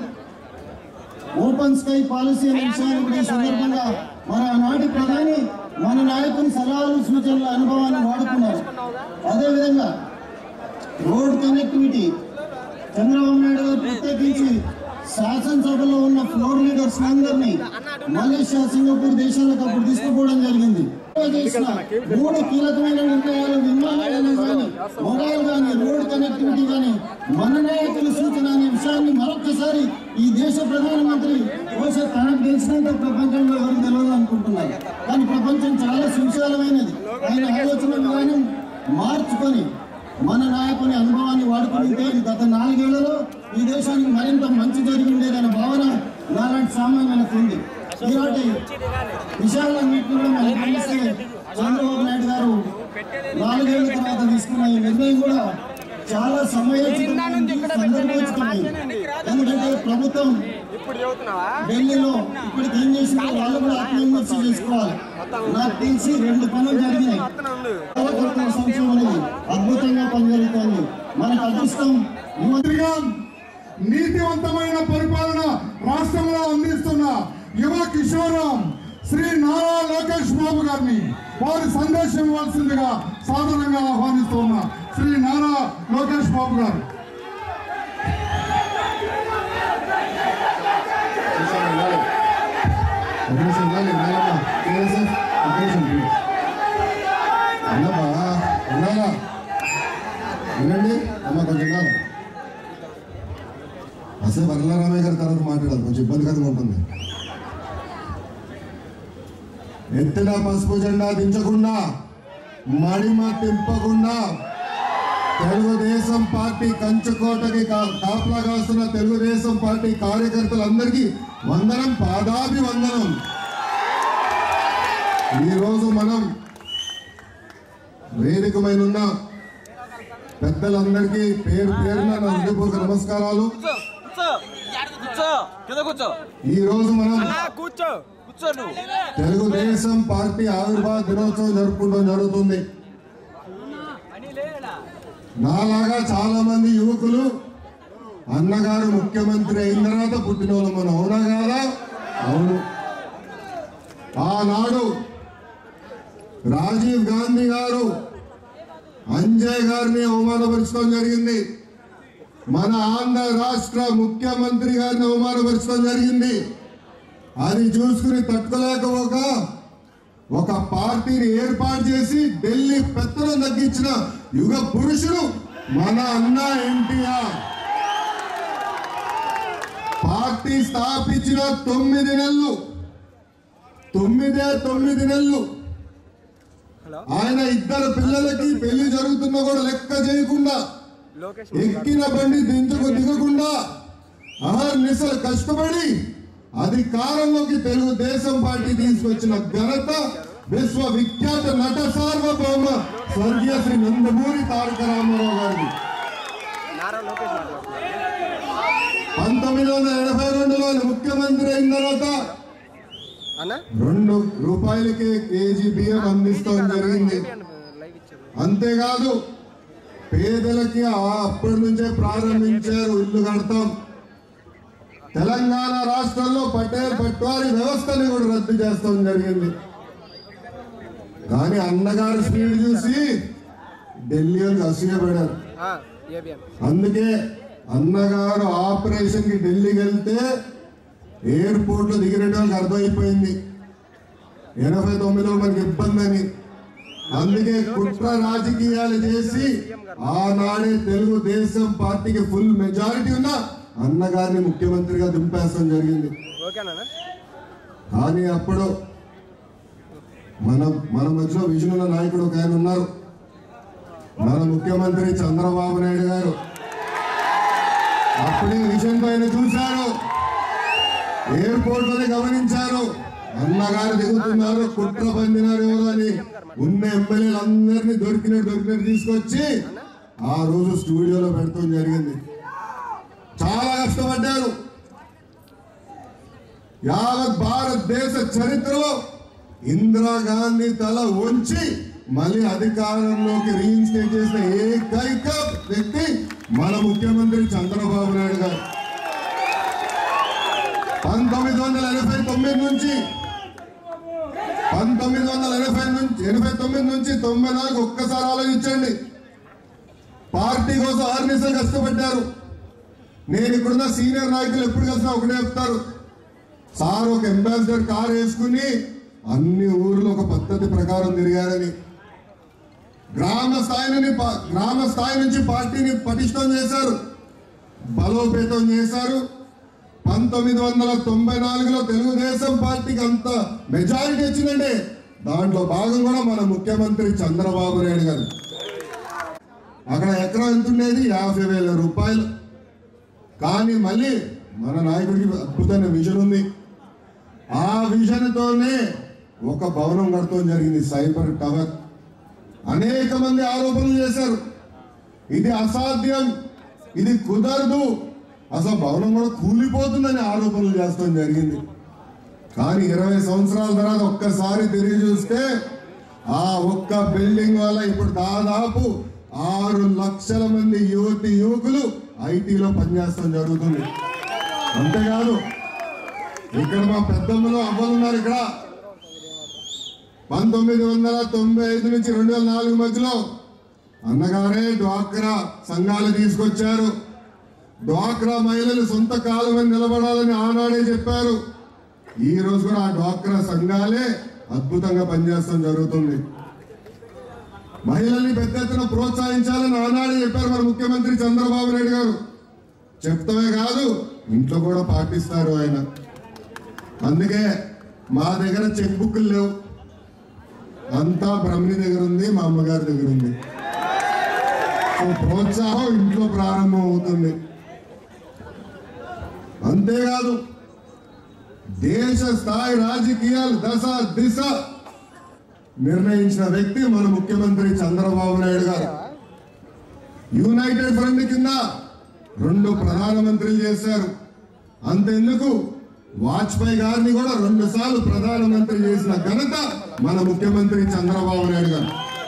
Speaker 9: ఓపెన్ స్కై పాలసీ అనే విషయాన్ని కూడా ఈ సందర్భంగా మన ఆనాటి ప్రధాని మన నాయకుని సలహాలు సూచనల అనుభవాన్ని వాడుకున్నారు అదేవిధంగా రోడ్ కనెక్టివిటీ చంద్రబాబు నాయుడు గారు ప్రత్యేకించి శాసనసభలో ఉన్న ఫ్లోర్ లీడర్స్ అందరినీ మలేషియా సింగపూర్ దేశాలకు అప్పుడు తీసుకుపోవడం జరిగింది చేసిన మూడు కీలకమైన నిర్ణయాలు విమానాలు కానీ మొబైల్ కానీ రోడ్ కనెక్టివిటీ కానీ మన నాయకుల సూచన అనే విషయాన్ని మరొకసారి ఈ దేశ ప్రధానమంత్రి బహుశా తనకు తెలిసినంత ప్రపంచంలో ఎవరు తెలియదు అనుకుంటున్నారు కానీ ప్రపంచం చాలా సువిశాలమైనది ఆయన ఆలోచన విధానం మార్చుకొని మన నాయకుని అనుభవాన్ని వాడుకుంటే గత నాలుగేళ్లలో ఈ దేశానికి మరింత మంచి జరిగి ఉండేదనే భావన నాలాంటి సామాన్యులకు ఉంది ఈనాటి విషయాలన్నింటినీ కూడా మనం గమనిస్తే చంద్రబాబు నాయుడు గారు నాలుగేళ్ల తర్వాత తీసుకున్న ఈ నిర్ణయం కూడా చాలా సమయోచితమైంది సందర్భోచితమైంది ఎందుకంటే ప్రభుత్వం ఢిల్లీలో ఇప్పటికి ఏం చేసిందో వాళ్ళు కూడా ఆత్మవిమర్శ చేసుకోవాలి నాకు తెలిసి రెండు పనులు జరిగినాయి కళాకర్తల సంక్షేమం అనేది అద్భుతంగా పనిజరుగుతోంది మనకు అదృష్టం
Speaker 1: మంత్రిగా నీతివంతమైన పరిపాలన రాష్ట్రంలో అందిస్తున్న యువ కిషోరం శ్రీ నారా లోకేష్ బాబు గారిని వారి సందేశం ఇవ్వాల్సిందిగా సాధారణంగా ఆహ్వానిస్తూ ఉన్నా శ్రీ నారా లోకేష్ బాబు గారు
Speaker 10: రాలి రాలమ్మా కేఎస్ఎఫ్ అకేషన్ అన్నమ్మా ఉన్నారా వినండి అమ్మ కొంచెం కాదు అసలు వరలరామయ్య గారి తర్వాత మాట్లాడాలి కొంచెం ఇబ్బందికరంగా ఉంటుంది ఎత్తిన పసుపు జెండా దించకుండా మడిమ తింపకుండా తెలుగుదేశం పార్టీ కంచుకోటకి కా- కాపలా కాస్తున్న తెలుగుదేశం పార్టీ కార్యకర్తలందరికీ వందనం పాదాభి వందనం ఈరోజు మనం వేదికమైన ఉన్న పెద్దలందరికీ పేరు పేరున నా హృదయపూర్వక నమస్కారాలు ఈ రోజు మనం
Speaker 3: కూర్చో కూర్చో నువ్వు
Speaker 10: తెలుగుదేశం పార్టీ ఆవిర్భావ దినోత్సవం జరుపుకోవడం జరుగుతుంది నాలాగా చాలా మంది యువకులు అన్నగారు ముఖ్యమంత్రి అయిన తర్వాత పుట్టిన వాళ్ళు మనం అవునా కాదా అవును ఆనాడు రాజీవ్ గాంధీ గారు అంజయ్ గారిని అవమానపరచడం జరిగింది మన ఆంధ్ర రాష్ట్ర ముఖ్యమంత్రి గారిని అవమానపరచడం జరిగింది అది చూసుకుని తట్టుకోలేకపోక ఒక పార్టీని ఏర్పాటు చేసి ఢిల్లీ పెత్తనం తగ్గించిన యుగ పురుషుడు మన అన్న ఎన్టీఆర్ పార్టీ స్థాపించిన తొమ్మిది నెలలు తొమ్మిదే తొమ్మిది నెలలు ఆయన ఇద్దరు పిల్లలకి పెళ్లి జరుగుతున్నా కూడా లెక్క చేయకుండా ఎక్కిన బండి దించుకు దిగకుండా అహర్నిశలు కష్టపడి అధికారంలోకి తెలుగుదేశం పార్టీ తీసుకొచ్చిన ఘనత విశ్వవిఖ్యాత నట సార్వభౌమ స్వర్గీయ శ్రీ నందమూరి తారక రామారావు గారిది పంతొమ్మిది వందల ఎనభై రెండులో ఆయన ముఖ్యమంత్రి అయిన తర్వాత రెండు రూపాయలకి కేజీ బియ్యం అందిస్తాం జరిగింది అంతేకాదు పేదలకి ఆ అప్పటి నుంచే ప్రారంభించారు ఇల్లు కడతాం తెలంగాణ రాష్ట్రంలో పటేల్ పట్వారి వ్యవస్థని కూడా రద్దు చేస్తాం జరిగింది కానీ అన్నగారు స్పీడ్ చూసి ఢిల్లీ వాళ్ళకి అసూయపడారు అందుకే అన్నగారు ఆపరేషన్ కి ఢిల్లీకి వెళ్తే ఎయిర్పోర్ట్ లో దిగిన వాళ్ళకి అర్థమైపోయింది ఎనభై తొమ్మిదిలో మనకి ఇబ్బంది అని అందుకే కుట్ర రాజకీయాలు చేసి ఆనాడే తెలుగుదేశం పార్టీకి ఫుల్ మెజారిటీ ఉన్న అన్నగారిని ముఖ్యమంత్రిగా దింపేస్తాం జరిగింది కానీ అప్పుడు మన మన మధ్యలో విజన్ ఉన్న నాయకుడు ఒక ఆయన ఉన్నారు మన ముఖ్యమంత్రి చంద్రబాబు నాయుడు గారు అప్పుడే విజన్ ఆయన చూశారు ఎయిర్పోర్ట్ లోనే గమనించారు అన్నగారు దిగుతున్నారు కుట్ర పొందినారు ఎవరు అని ఉన్న ఎమ్మెల్యేలు అందరినీ దొరికినట్టు దొరికినట్టు తీసుకొచ్చి ఆ రోజు స్టూడియోలో పెడతాం జరిగింది చాలా కష్టపడ్డారు యావత్ భారతదేశ చరిత్రలో ఇందిరాగాంధీ తల వంచి మళ్ళీ అధికారంలోకి రీఇన్స్టేట్ చేసిన ఏకైక వ్యక్తి మన ముఖ్యమంత్రి చంద్రబాబు నాయుడు గారు పంతొమ్మిది వందల ఎనభై తొమ్మిది నుంచి పంతొమ్మిది వందల ఎనభై నుంచి ఎనభై తొమ్మిది నుంచి తొంభై నాలుగు ఒక్కసారి ఆలోచించండి పార్టీ కోసం ఆర్నిసలు కష్టపడ్డారు నేను ఇక్కడున్న సీనియర్ నాయకులు ఎప్పుడు కలిసినా ఒకటే చెప్తారు సార్ ఒక అంబాసిడర్ కార్ వేసుకుని అన్ని ఊర్లు ఒక పద్ధతి ప్రకారం తిరిగారని గ్రామ స్థాయి నుండి పా- గ్రామ స్థాయి నుంచి పార్టీని పటిష్టం చేశారు బలోపేతం చేశారు పంతొమ్మిది వందల తొంభై నాలుగులో తెలుగుదేశం పార్టీకి అంత మెజారిటీ వచ్చిందంటే దాంట్లో భాగం కూడా మన ముఖ్యమంత్రి చంద్రబాబు నాయుడు గారు అక్కడ ఎకరం ఎంత ఉండేది యాభై వేల రూపాయలు కానీ మళ్ళీ మన నాయకుడికి అద్భుతమైన విజన్ ఉంది ఆ విజన్ తోనే ఒక భవనం కడతాం జరిగింది సైబర్ టవర్ అనేక మంది ఆరోపణలు చేశారు ఇది అసాధ్యం ఇది కుదరదు అసలు భవనం కూడా కూలిపోతుందని ఆరోపణలు చేస్తాం జరిగింది కానీ ఇరవై సంవత్సరాల తర్వాత ఒక్కసారి తిరిగి చూస్తే ఆ ఒక్క బిల్డింగ్ వల్ల ఇప్పుడు దాదాపు ఆరు లక్షల మంది యువతి యువకులు ఐటీలో పనిచేస్తాం జరుగుతుంది అంతేకాదు ఇక్కడ మా పెద్దమ్మలు అవ్వలు ఉన్నారు ఇక్కడ పంతొమ్మిది వందల తొంభై ఐదు నుంచి రెండు వేల నాలుగు మధ్యలో అన్నగారే డ్వాక్రా సంఘాలు తీసుకొచ్చారు డ్వాక్రా మహిళలు సొంత కాలం మీద నిలబడాలని ఆనాడే చెప్పారు ఈ రోజు కూడా ఆ డ్వాక్రా సంఘాలే అద్భుతంగా పనిచేస్తాం జరుగుతుంది మహిళల్ని పెద్ద ఎత్తున ప్రోత్సహించాలని ఆనాడు చెప్పారు మన ముఖ్యమంత్రి చంద్రబాబు నాయుడు గారు చెప్తమే కాదు ఇంట్లో కూడా పాటిస్తారు ఆయన అందుకే మా దగ్గర చెక్ బుక్లు లేవు అంతా బ్రహ్మి దగ్గర ఉంది మా అమ్మగారి దగ్గర ఉంది సో ప్రోత్సాహం ఇంట్లో ప్రారంభం అవుతుంది అంతేకాదు దేశ స్థాయి రాజకీయాలు దశ దిశ నిర్ణయించిన వ్యక్తి మన ముఖ్యమంత్రి చంద్రబాబు నాయుడు గారు యునైటెడ్ ఫ్రంట్ కింద రెండు ప్రధానమంత్రులు చేశారు అంతెందుకు వాజ్పేయి గారిని కూడా రెండు సార్లు ప్రధానమంత్రి చేసిన ఘనత మన ముఖ్యమంత్రి చంద్రబాబు నాయుడు గారు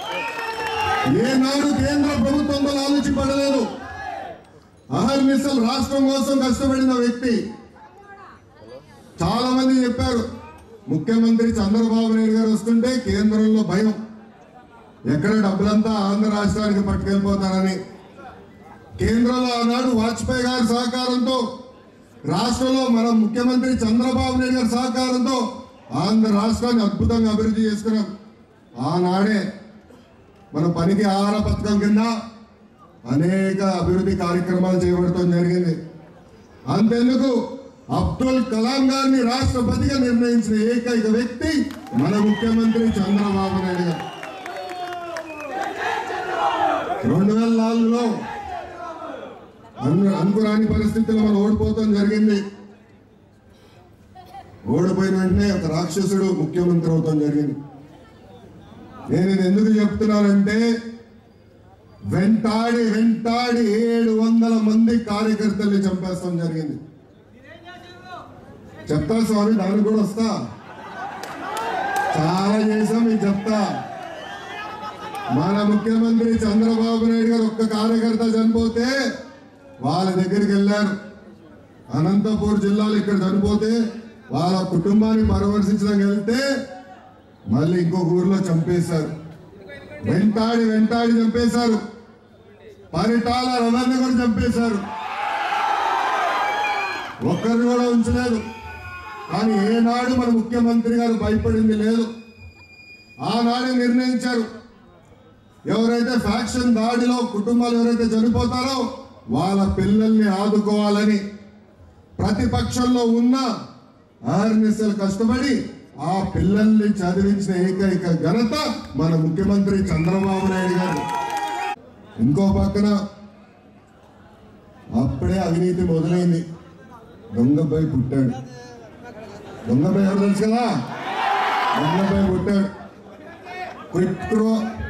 Speaker 10: ఏనాడు కేంద్ర ప్రభుత్వంతో ఆలోచించబడలేదు అహర్నిశలు రాష్ట్రం కోసం కష్టపడిన వ్యక్తి చాలా మంది చెప్పారు ముఖ్యమంత్రి చంద్రబాబు నాయుడు గారు వస్తుంటే కేంద్రంలో భయం ఎక్కడ డబ్బులంతా ఆంధ్ర రాష్ట్రానికి పట్టుకెళ్ళిపోతారని కేంద్రంలో ఆనాడు వాజ్పేయి గారి సహకారంతో రాష్ట్రంలో మన ముఖ్యమంత్రి చంద్రబాబు నాయుడు గారి సహకారంతో ఆంధ్ర రాష్ట్రాన్ని అద్భుతంగా అభివృద్ధి చేసుకున్నాం ఆనాడే మన పనికి ఆహార పథకం కింద అనేక అభివృద్ధి కార్యక్రమాలు చేపడటం జరిగింది అంతెందుకు అబ్దుల్ కలాం గారిని రాష్ట్రపతిగా నిర్ణయించిన ఏకైక వ్యక్తి మన ముఖ్యమంత్రి చంద్రబాబు నాయుడు గారు రెండు వేల నాలుగులో అను అనుకురాని పరిస్థితుల్లో మనం ఓడిపోవటం జరిగింది ఓడిపోయిన వెంటనే ఒక రాక్షసుడు ముఖ్యమంత్రి అవటం జరిగింది నేను ఇది ఎందుకు చెప్తున్నానంటే వెంటాడి వెంటాడి ఏడు వందల మంది కార్యకర్తల్ని చంపేస్తాం జరిగింది చెప్తా స్వామి దానికి కూడా వస్తా చాలా చేసాం మీకు చెప్తా మన ముఖ్యమంత్రి చంద్రబాబు నాయుడు గారు ఒక్క కార్యకర్త చనిపోతే వాళ్ళ దగ్గరికి వెళ్ళారు అనంతపూర్ జిల్లాలో ఇక్కడ చనిపోతే వాళ్ళ కుటుంబాన్ని పరామర్శించడానికి వెళ్తే మళ్ళీ ఇంకొక ఊర్లో చంపేశారు వెంటాడి వెంటాడి చంపేశారు పరిటాల రవాణా కూడా చంపేశారు ఒక్కరిని కూడా ఉంచలేదు కానీ ఏనాడు మన ముఖ్యమంత్రి గారు భయపడింది లేదు ఆనాడే నిర్ణయించారు ఎవరైతే ఫ్యాక్షన్ దాడిలో కుటుంబాలు ఎవరైతే చనిపోతారో వాళ్ళ పిల్లల్ని ఆదుకోవాలని ప్రతిపక్షంలో ఉన్న ఆర్ఎన్ఎస్ఎల్ కష్టపడి ఆ పిల్లల్ని చదివించిన ఏకైక ఘనత మన ముఖ్యమంత్రి చంద్రబాబు నాయుడు గారు ఇంకో పక్కన అప్పుడే అవినీతి మొదలైంది దొంగపై పుట్టాడు దొంగపై ఎవరు తెలుసు కదా దొంగపై పుట్టాడు క్విట్ ప్రో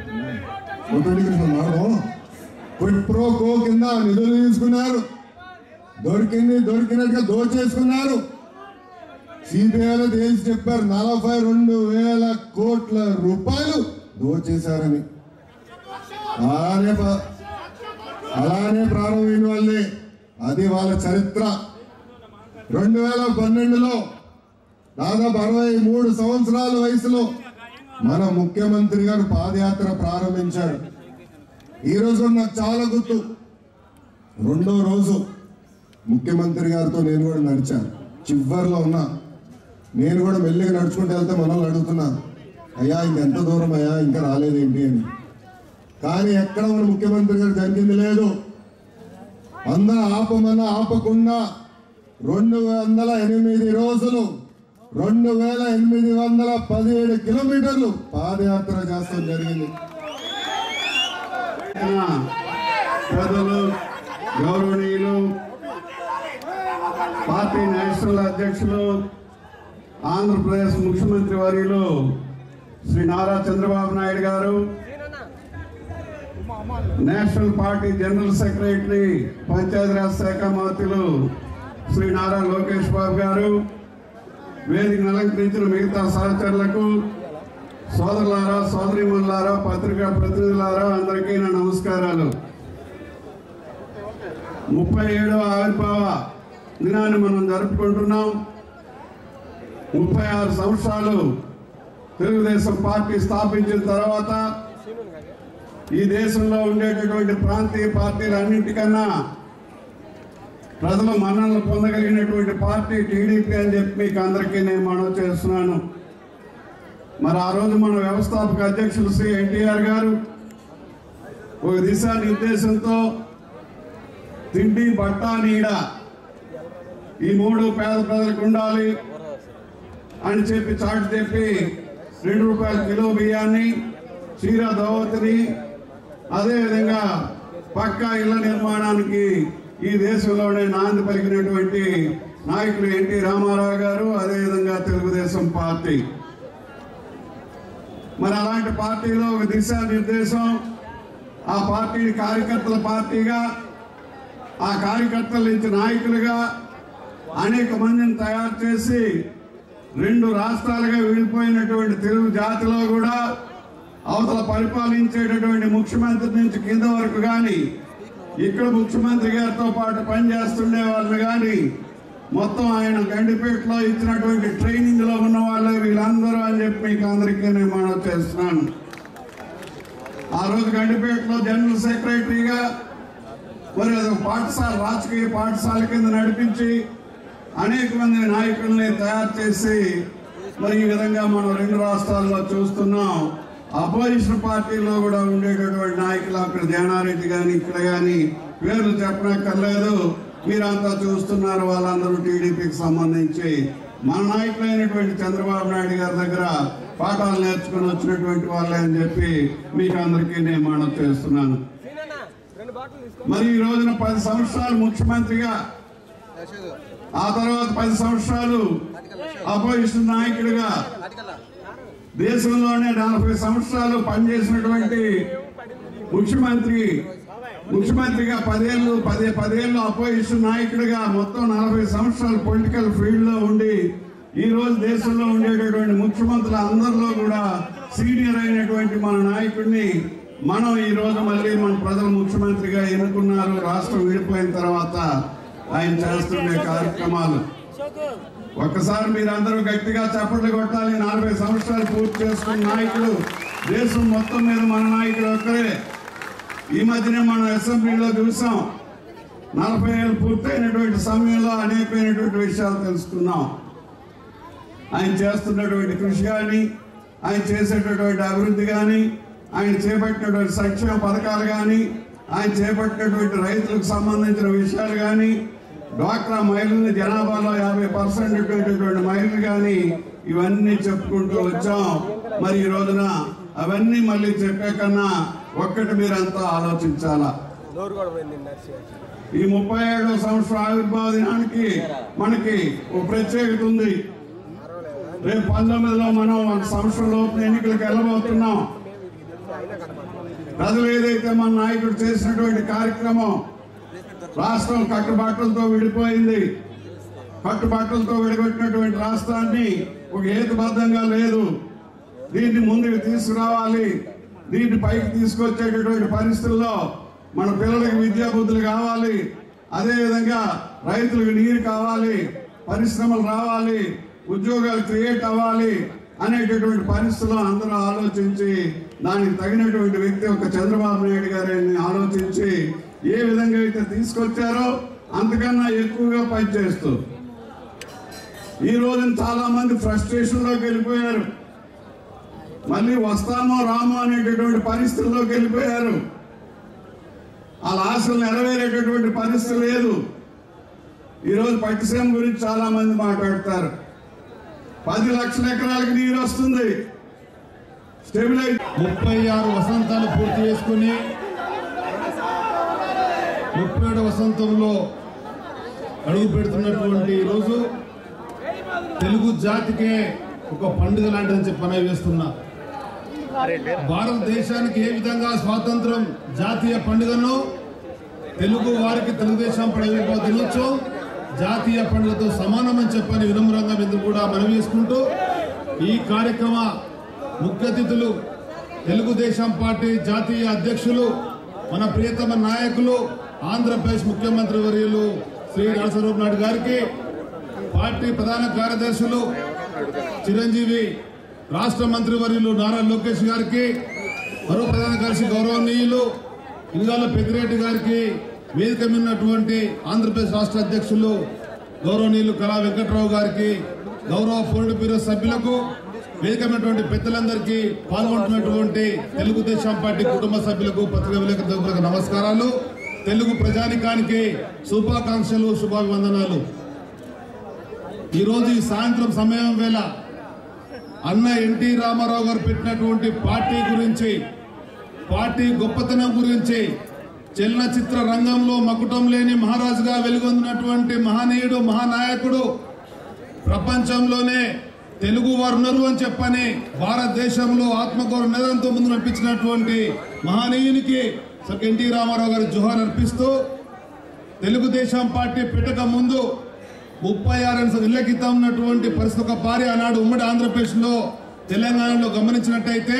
Speaker 10: మాడము క్విట్ ప్రో కో కింద నిధులు తీసుకున్నారు దొరికింది దొరికినట్టుగా దోచేసుకున్నారు సిబిఐలో తేల్చి చెప్పారు నలభై రెండు వేల కోట్ల రూపాయలు దోచేశారని అలానే ప- అలానే ప్రారంభమైన వాళ్ళే అది వాళ్ళ చరిత్ర రెండు వేల పన్నెండులో దాదాపు అరవై మూడు సంవత్సరాల వయసులో మన ముఖ్యమంత్రి గారు పాదయాత్ర ప్రారంభించారు ఈ రోజు కూడా నాకు చాలా గుర్తు రెండో రోజు ముఖ్యమంత్రి గారితో నేను కూడా నడిచాను చివరిలో ఉన్నా నేను కూడా మెల్లిగా నడుచుకుంటూ వెళ్తే మనల్ని అడుగుతున్నా అయ్యా ఇంకెంత దూరం అయ్యా ఇంకా రాలేదేంటి అని కానీ ఎక్కడ మన ముఖ్యమంత్రి గారు జరిగింది లేదు అందరూ ఆపమన్నా ఆపకుండా రెండు వందల ఎనిమిది రోజులు రెండు వేల ఎనిమిది వందల పదిహేడు కిలోమీటర్లు పాదయాత్ర చేస్తాం జరిగింది
Speaker 11: పెద్దలు గౌరవనీయులు పార్టీ నేషనల్ అధ్యక్షులు ఆంధ్రప్రదేశ్ ముఖ్యమంత్రి వర్యులు శ్రీ నారా చంద్రబాబు నాయుడు గారు national party general secretary Panchayati Raj శాఖ మంత్రులు శ్రీ నారా లోకేష్ బాబు గారు వేదికను అలంకరించిన మిగతా సహచరులకు సోదరులారా సోదరిమణులారా పత్రికా ప్రతినిధులారా అందరికీ నా నమస్కారాలు ముప్పై ఏడవ ఆవిర్భావ దినాన్ని మనం జరుపుకుంటున్నాం ముప్పై ఆరు సంవత్సరాలు తెలుగుదేశం పార్టీ స్థాపించిన తర్వాత ఈ దేశంలో ఉండేటటువంటి ప్రాంతీయ పార్టీలన్నింటికన్నా ప్రజల మన్ననలు పొందగలిగినటువంటి పార్టీ టీడీపీ అని చెప్పి మీకు అందరికీ నేను మనవి చేస్తున్నాను మరి ఆ రోజు మన వ్యవస్థాపక అధ్యక్షులు శ్రీ ఎన్టీఆర్ గారు ఒక దిశానిర్దేశంతో తిండి బట్ట నీడ ఈ మూడు పేద ప్రజలకు ఉండాలి అని చెప్పి చాటు చెప్పి రెండు రూపాయల కిలో బియ్యాన్ని చీర దోవతిని అదేవిధంగా పక్కా ఇళ్ల నిర్మాణానికి ఈ దేశంలోనే నాంది పలికినటువంటి నాయకులు ఎన్టీ రామారావు గారు అదేవిధంగా తెలుగుదేశం పార్టీ మరి అలాంటి పార్టీలో ఒక దిశానిర్దేశం ఆ పార్టీని కార్యకర్తల పార్టీగా ఆ కార్యకర్తల నుంచి నాయకులుగా అనేక మందిని తయారు చేసి రెండు రాష్ట్రాలుగా విడిపోయినటువంటి తెలుగు జాతిలో కూడా అవతల పరిపాలించేటటువంటి ముఖ్యమంత్రి నుంచి కింద వరకు కానీ ఇక్కడ ముఖ్యమంత్రి గారితో పాటు పనిచేస్తుండే వాళ్ళు కానీ మొత్తం ఆయన గండిపేటలో ఇచ్చినటువంటి ట్రైనింగ్ లో ఉన్న వాళ్ళు వీళ్ళందరూ అని చెప్పి మీకు అందరికీ నేను మనవి చేస్తున్నాను ఆ రోజు గండిపేటలో జనరల్ సెక్రటరీగా మరి అది ఒక పాఠశాల రాజకీయ పాఠశాల కింద నడిపించి అనేక మంది నాయకుల్ని తయారు చేసి మరి ఈ విధంగా మనం రెండు రాష్ట్రాల్లో చూస్తున్నాం అపోజిషన్ పార్టీలో కూడా ఉండేటటువంటి నాయకులు అక్కడ ధ్యానారెడ్డి కానీ ఇక్కడ కానీ పేర్లు చెప్పనక్కర్లేదు మీరంతా చూస్తున్నారు వాళ్ళందరూ టీడీపీకి సంబంధించి మన నాయకులైనటువంటి చంద్రబాబు నాయుడు గారి దగ్గర పాఠాలు నేర్చుకుని వచ్చినటువంటి వాళ్ళే అని చెప్పి మీకు అందరికీ నేను మనవి చేస్తున్నాను మరి ఈ రోజున పది సంవత్సరాలు ముఖ్యమంత్రిగా ఆ తర్వాత పది సంవత్సరాలు అపోజిషన్ నాయకుడిగా దేశంలోనే నలభై సంవత్సరాలు పనిచేసినటువంటి ముఖ్యమంత్రి ముఖ్యమంత్రిగా పదేళ్ళు పదే పదేళ్ళు అపోజిషన్ నాయకుడిగా మొత్తం నలభై సంవత్సరాలు పొలిటికల్ ఫీల్డ్ లో ఉండి ఈ రోజు దేశంలో ఉండేటటువంటి ముఖ్యమంత్రులు అందరిలో కూడా సీనియర్ అయినటువంటి మన నాయకుడిని మనం ఈ రోజు మళ్ళీ మన ప్రజలు ముఖ్యమంత్రిగా ఎన్నుకున్నారు రాష్ట్రం విడిపోయిన తర్వాత ఆయన చేస్తుండే కార్యక్రమాలు ఒక్కసారి మీరందరూ గట్టిగా చప్పట్లు కొట్టాలి నలభై సంవత్సరాలు పూర్తి చేసుకున్న నాయకులు దేశం మొత్తం మీద మన నాయకుడు ఒక్కరే ఈ మధ్యనే మనం అసెంబ్లీలో చూసాం నలభై ఏళ్ళు పూర్తయినటువంటి సమయంలో అనేకమైనటువంటి విషయాలు తెలుసుకున్నాం ఆయన చేస్తున్నటువంటి కృషి కానీ ఆయన చేసేటటువంటి అభివృద్ధి కానీ ఆయన చేపట్టినటువంటి సంక్షేమ పథకాలు కానీ ఆయన చేపట్టినటువంటి రైతులకు సంబంధించిన విషయాలు కానీ డ్వాక్రా మహిళల జనాభాలో యాభై పర్సెంట్ ఉండేటటువంటి మహిళలు కానీ ఇవన్నీ చెప్పుకుంటూ వచ్చాం మరి ఈ రోజున అవన్నీ మళ్ళీ చెప్పే కన్నా ఒక్కటి మీరంతా ఆలోచించాలా ఈ ముప్పై ఏడవ సంవత్సరం ఆవిర్భావ దినానికి మనకి ఒక ప్రత్యేకత ఉంది రేపు పంతొమ్మిదిలో మనం ఒక సంవత్సరం లోపు ఎన్నికలకు వెళ్ళబోతున్నాం ప్రజలు ఏదైతే మన నాయకుడు చేసినటువంటి కార్యక్రమం రాష్ట్రం కట్టుబాట్లతో విడిపోయింది కట్టుబాట్లతో విడగొట్టినటువంటి రాష్ట్రాన్ని ఒక హేతుబద్ధంగా లేదు దీన్ని ముందుకు తీసుకురావాలి దీన్ని పైకి తీసుకొచ్చేటటువంటి పరిస్థితుల్లో మన పిల్లలకి విద్యా బుద్ధులు కావాలి అదేవిధంగా రైతులకు నీరు కావాలి పరిశ్రమలు రావాలి ఉద్యోగాలు క్రియేట్ అవ్వాలి అనేటటువంటి పరిస్థితుల్లో అందరూ ఆలోచించి దానికి తగినటువంటి వ్యక్తి ఒక చంద్రబాబు నాయుడు గారిని ఆలోచించి ఏ విధంగా అయితే తీసుకొచ్చారో అంతకన్నా ఎక్కువగా పనిచేస్తూ ఈ రోజున చాలా మంది ఫ్రస్ట్రేషన్ లోకి వెళ్ళిపోయారు మళ్ళీ వస్తామో రామో అనేటటువంటి పరిస్థితుల్లోకి వెళ్ళిపోయారు వాళ్ళ ఆశలు నెరవేరేటటువంటి పరిస్థితి లేదు ఈరోజు పట్టిసీమ గురించి చాలా మంది మాట్లాడతారు పది లక్షల ఎకరాలకు నీరు వస్తుంది స్టెబిలైజ్
Speaker 12: ముప్పై ఆరు వసంతాలు పూర్తి చేసుకుని ముప్పై ఏడు వసంతంలో అడుగు పెడుతున్నటువంటి ఈ రోజు తెలుగు జాతికే ఒక పండుగ లాంటిదని చెప్పని వేస్తున్నా భారతదేశానికి ఏ విధంగా స్వాతంత్రం జాతీయ పండుగను తెలుగు వారికి తెలుగుదేశం పండుగ దినోత్సవం జాతీయ పండుగతో సమానమని చెప్పని వినమ్రంగా మీద కూడా మనవి చేసుకుంటూ ఈ కార్యక్రమ ముఖ్య అతిథులు తెలుగుదేశం పార్టీ జాతీయ అధ్యక్షులు మన ప్రియతమ నాయకులు ఆంధ్రప్రదేశ్ ముఖ్యమంత్రి వర్యులు శ్రీ నరసింహరావు నాయుడు గారికి పార్టీ ప్రధాన కార్యదర్శులు చిరంజీవి రాష్ట్ర మంత్రి వర్యులు నారా లోకేష్ గారికి మరో ప్రధాన కార్యదర్శి గౌరవనీయులు ఇనుగాల పెద్దిరెడ్డి గారికి వేదిక మీద ఉన్నటువంటి ఆంధ్రప్రదేశ్ రాష్ట్ర అధ్యక్షులు గౌరవనీయులు కళా వెంకట్రావు గారికి గౌరవ పోలిట్ బ్యూరో సభ్యులకు వేదికమైనటువంటి పెద్దలందరికీ పాల్గొంటున్నటువంటి తెలుగుదేశం పార్టీ కుటుంబ సభ్యులకు పత్రికా విలేకరులకు నమస్కారాలు తెలుగు ప్రజానికానికి శుభాకాంక్షలు శుభాభివందనాలు ఈరోజు ఈ సాయంత్రం సమయం వేళ అన్న ఎన్టీ రామారావు గారు పెట్టినటువంటి పార్టీ గురించి పార్టీ గొప్పతనం గురించి చలనచిత్ర రంగంలో మకుటం లేని మహారాజుగా వెలుగొందినటువంటి మహనీయుడు మహానాయకుడు ప్రపంచంలోనే తెలుగు వారు ఉన్నారు అని చెప్పని భారతదేశంలో ఆత్మగౌరవ నిరంతో ముందు నడిపించినటువంటి మహనీయునికి సర్ ఎన్టీ రామారావు గారి జోహార్ అర్పిస్తూ తెలుగుదేశం పార్టీ పెట్టక ముందు ముప్పై ఆరు ఇళ్ల క్రితం ఉన్నటువంటి పరిస్థితి ఒక భార్య ఆనాడు ఉమ్మడి ఆంధ్రప్రదేశ్లో తెలంగాణలో గమనించినట్టయితే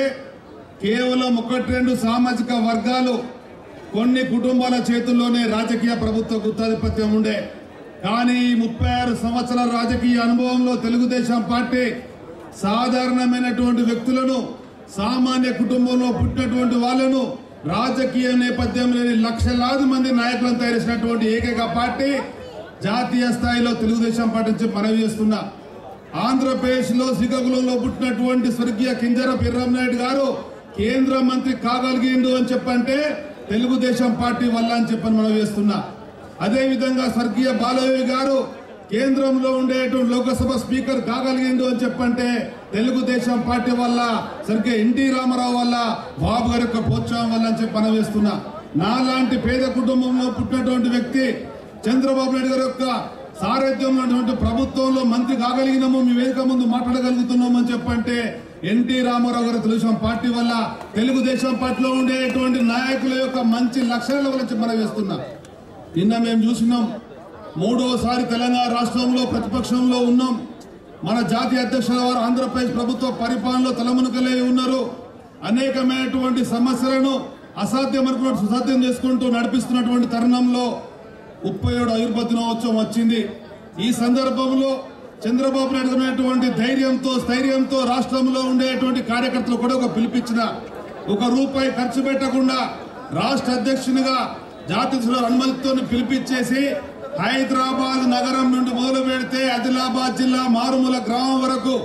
Speaker 12: కేవలం ఒకటి రెండు సామాజిక వర్గాలు కొన్ని కుటుంబాల చేతుల్లోనే రాజకీయ ప్రభుత్వ గుత్తాధిపత్యం ఉండే కానీ ఈ ముప్పై ఆరు సంవత్సరాల రాజకీయ అనుభవంలో తెలుగుదేశం పార్టీ సాధారణమైనటువంటి వ్యక్తులను సామాన్య కుటుంబంలో పుట్టినటువంటి వాళ్ళను రాజకీయ నేపథ్యం లేని లక్షలాది మంది నాయకులను తయారు చేసినటువంటి ఏకైక పార్టీ జాతీయ స్థాయిలో తెలుగుదేశం పార్టీ నుంచి మనవి చేస్తున్నా ఆంధ్రప్రదేశ్ లో శ్రీకాకుళంలో పుట్టినటువంటి స్వర్గీయ కింజరపు నాయుడు గారు కేంద్ర మంత్రి కాగలిగిండు అని చెప్పంటే తెలుగుదేశం పార్టీ వల్ల అని చెప్పని మనం చేస్తున్నా అదే విధంగా స్వర్గీయ బాలయ్య గారు కేంద్రంలో ఉండేటువంటి లోకసభ స్పీకర్ కాగలిగిండు అని చెప్పంటే తెలుగుదేశం పార్టీ వల్ల స్వర్గీయ ఎన్టీ రామారావు వల్ల బాబు గారి యొక్క ప్రోత్సాహం వల్ల అని చెప్పి మనం చేస్తున్నా నాలాంటి పేద కుటుంబంలో పుట్టినటువంటి వ్యక్తి చంద్రబాబు నాయుడు గారి యొక్క సారథ్యంలో ఉన్నటువంటి ప్రభుత్వంలో మంత్రి కాగలిగినాము మీ వేదిక ముందు మాట్లాడగలుగుతున్నాము అని చెప్పంటే ఎన్టీ రామారావు గారి తెలుగుదేశం పార్టీ వల్ల తెలుగుదేశం పార్టీలో ఉండేటువంటి నాయకుల యొక్క మంచి లక్షణాల గురించి మనం వేస్తున్నాం నిన్న మేము చూసినాం మూడోసారి తెలంగాణ రాష్ట్రంలో ప్రతిపక్షంలో ఉన్నాం మన జాతీయ అధ్యక్షుల వారు ఆంధ్రప్రదేశ్ ప్రభుత్వ పరిపాలనలో తలమునకలే ఉన్నారు అనేకమైనటువంటి సమస్యలను అసాధ్యం అనుకున్నట్టు సుసాధ్యం చేసుకుంటూ నడిపిస్తున్నటువంటి తరుణంలో ముప్పై ఏడు ఆయుర్వేద దినోత్సవం వచ్చింది ఈ సందర్భంలో చంద్రబాబు నాయుడు ఉన్నటువంటి ధైర్యంతో స్థైర్యంతో రాష్ట్రంలో ఉండేటువంటి కార్యకర్తలు కూడా ఒక పిలిపించిన ఒక రూపాయి ఖర్చు పెట్టకుండా రాష్ట్ర అధ్యక్షునిగా జాతీయ అనుమతితో పిలిపించేసి హైదరాబాద్ నగరం నుండి మొదలు పెడితే ఆదిలాబాద్ జిల్లా మారుమూల గ్రామం వరకు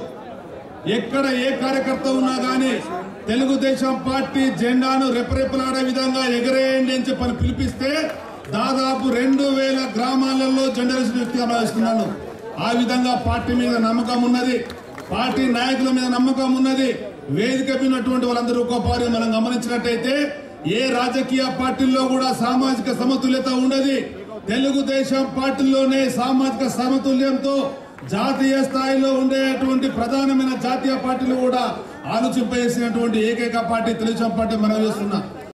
Speaker 12: ఎక్కడ ఏ కార్యకర్త ఉన్నా గానీ తెలుగుదేశం పార్టీ జెండాను రెపరెపలాడే విధంగా ఎగరేయండి అని చెప్పని పిలిపిస్తే దాదాపు రెండు వేల గ్రామాలలో జెండా వేసిన వ్యక్తిగా భావిస్తున్నాను ఆ విధంగా పార్టీ మీద నమ్మకం ఉన్నది పార్టీ నాయకుల మీద నమ్మకం ఉన్నది వేదిక ఉన్నటువంటి వాళ్ళందరూ ఒక పారి మనం గమనించినట్టయితే ఏ రాజకీయ పార్టీల్లో కూడా సామాజిక సమతుల్యత ఉండదు తెలుగుదేశం పార్టీలోనే సామాజిక సమతుల్యంతో జాతీయ స్థాయిలో ఉండేటువంటి ప్రధానమైన జాతీయ పార్టీలు కూడా ఆలోచింపజేసినటువంటి ఏకైక పార్టీ తెలుగుదేశం పార్టీ మనం చేస్తున్నా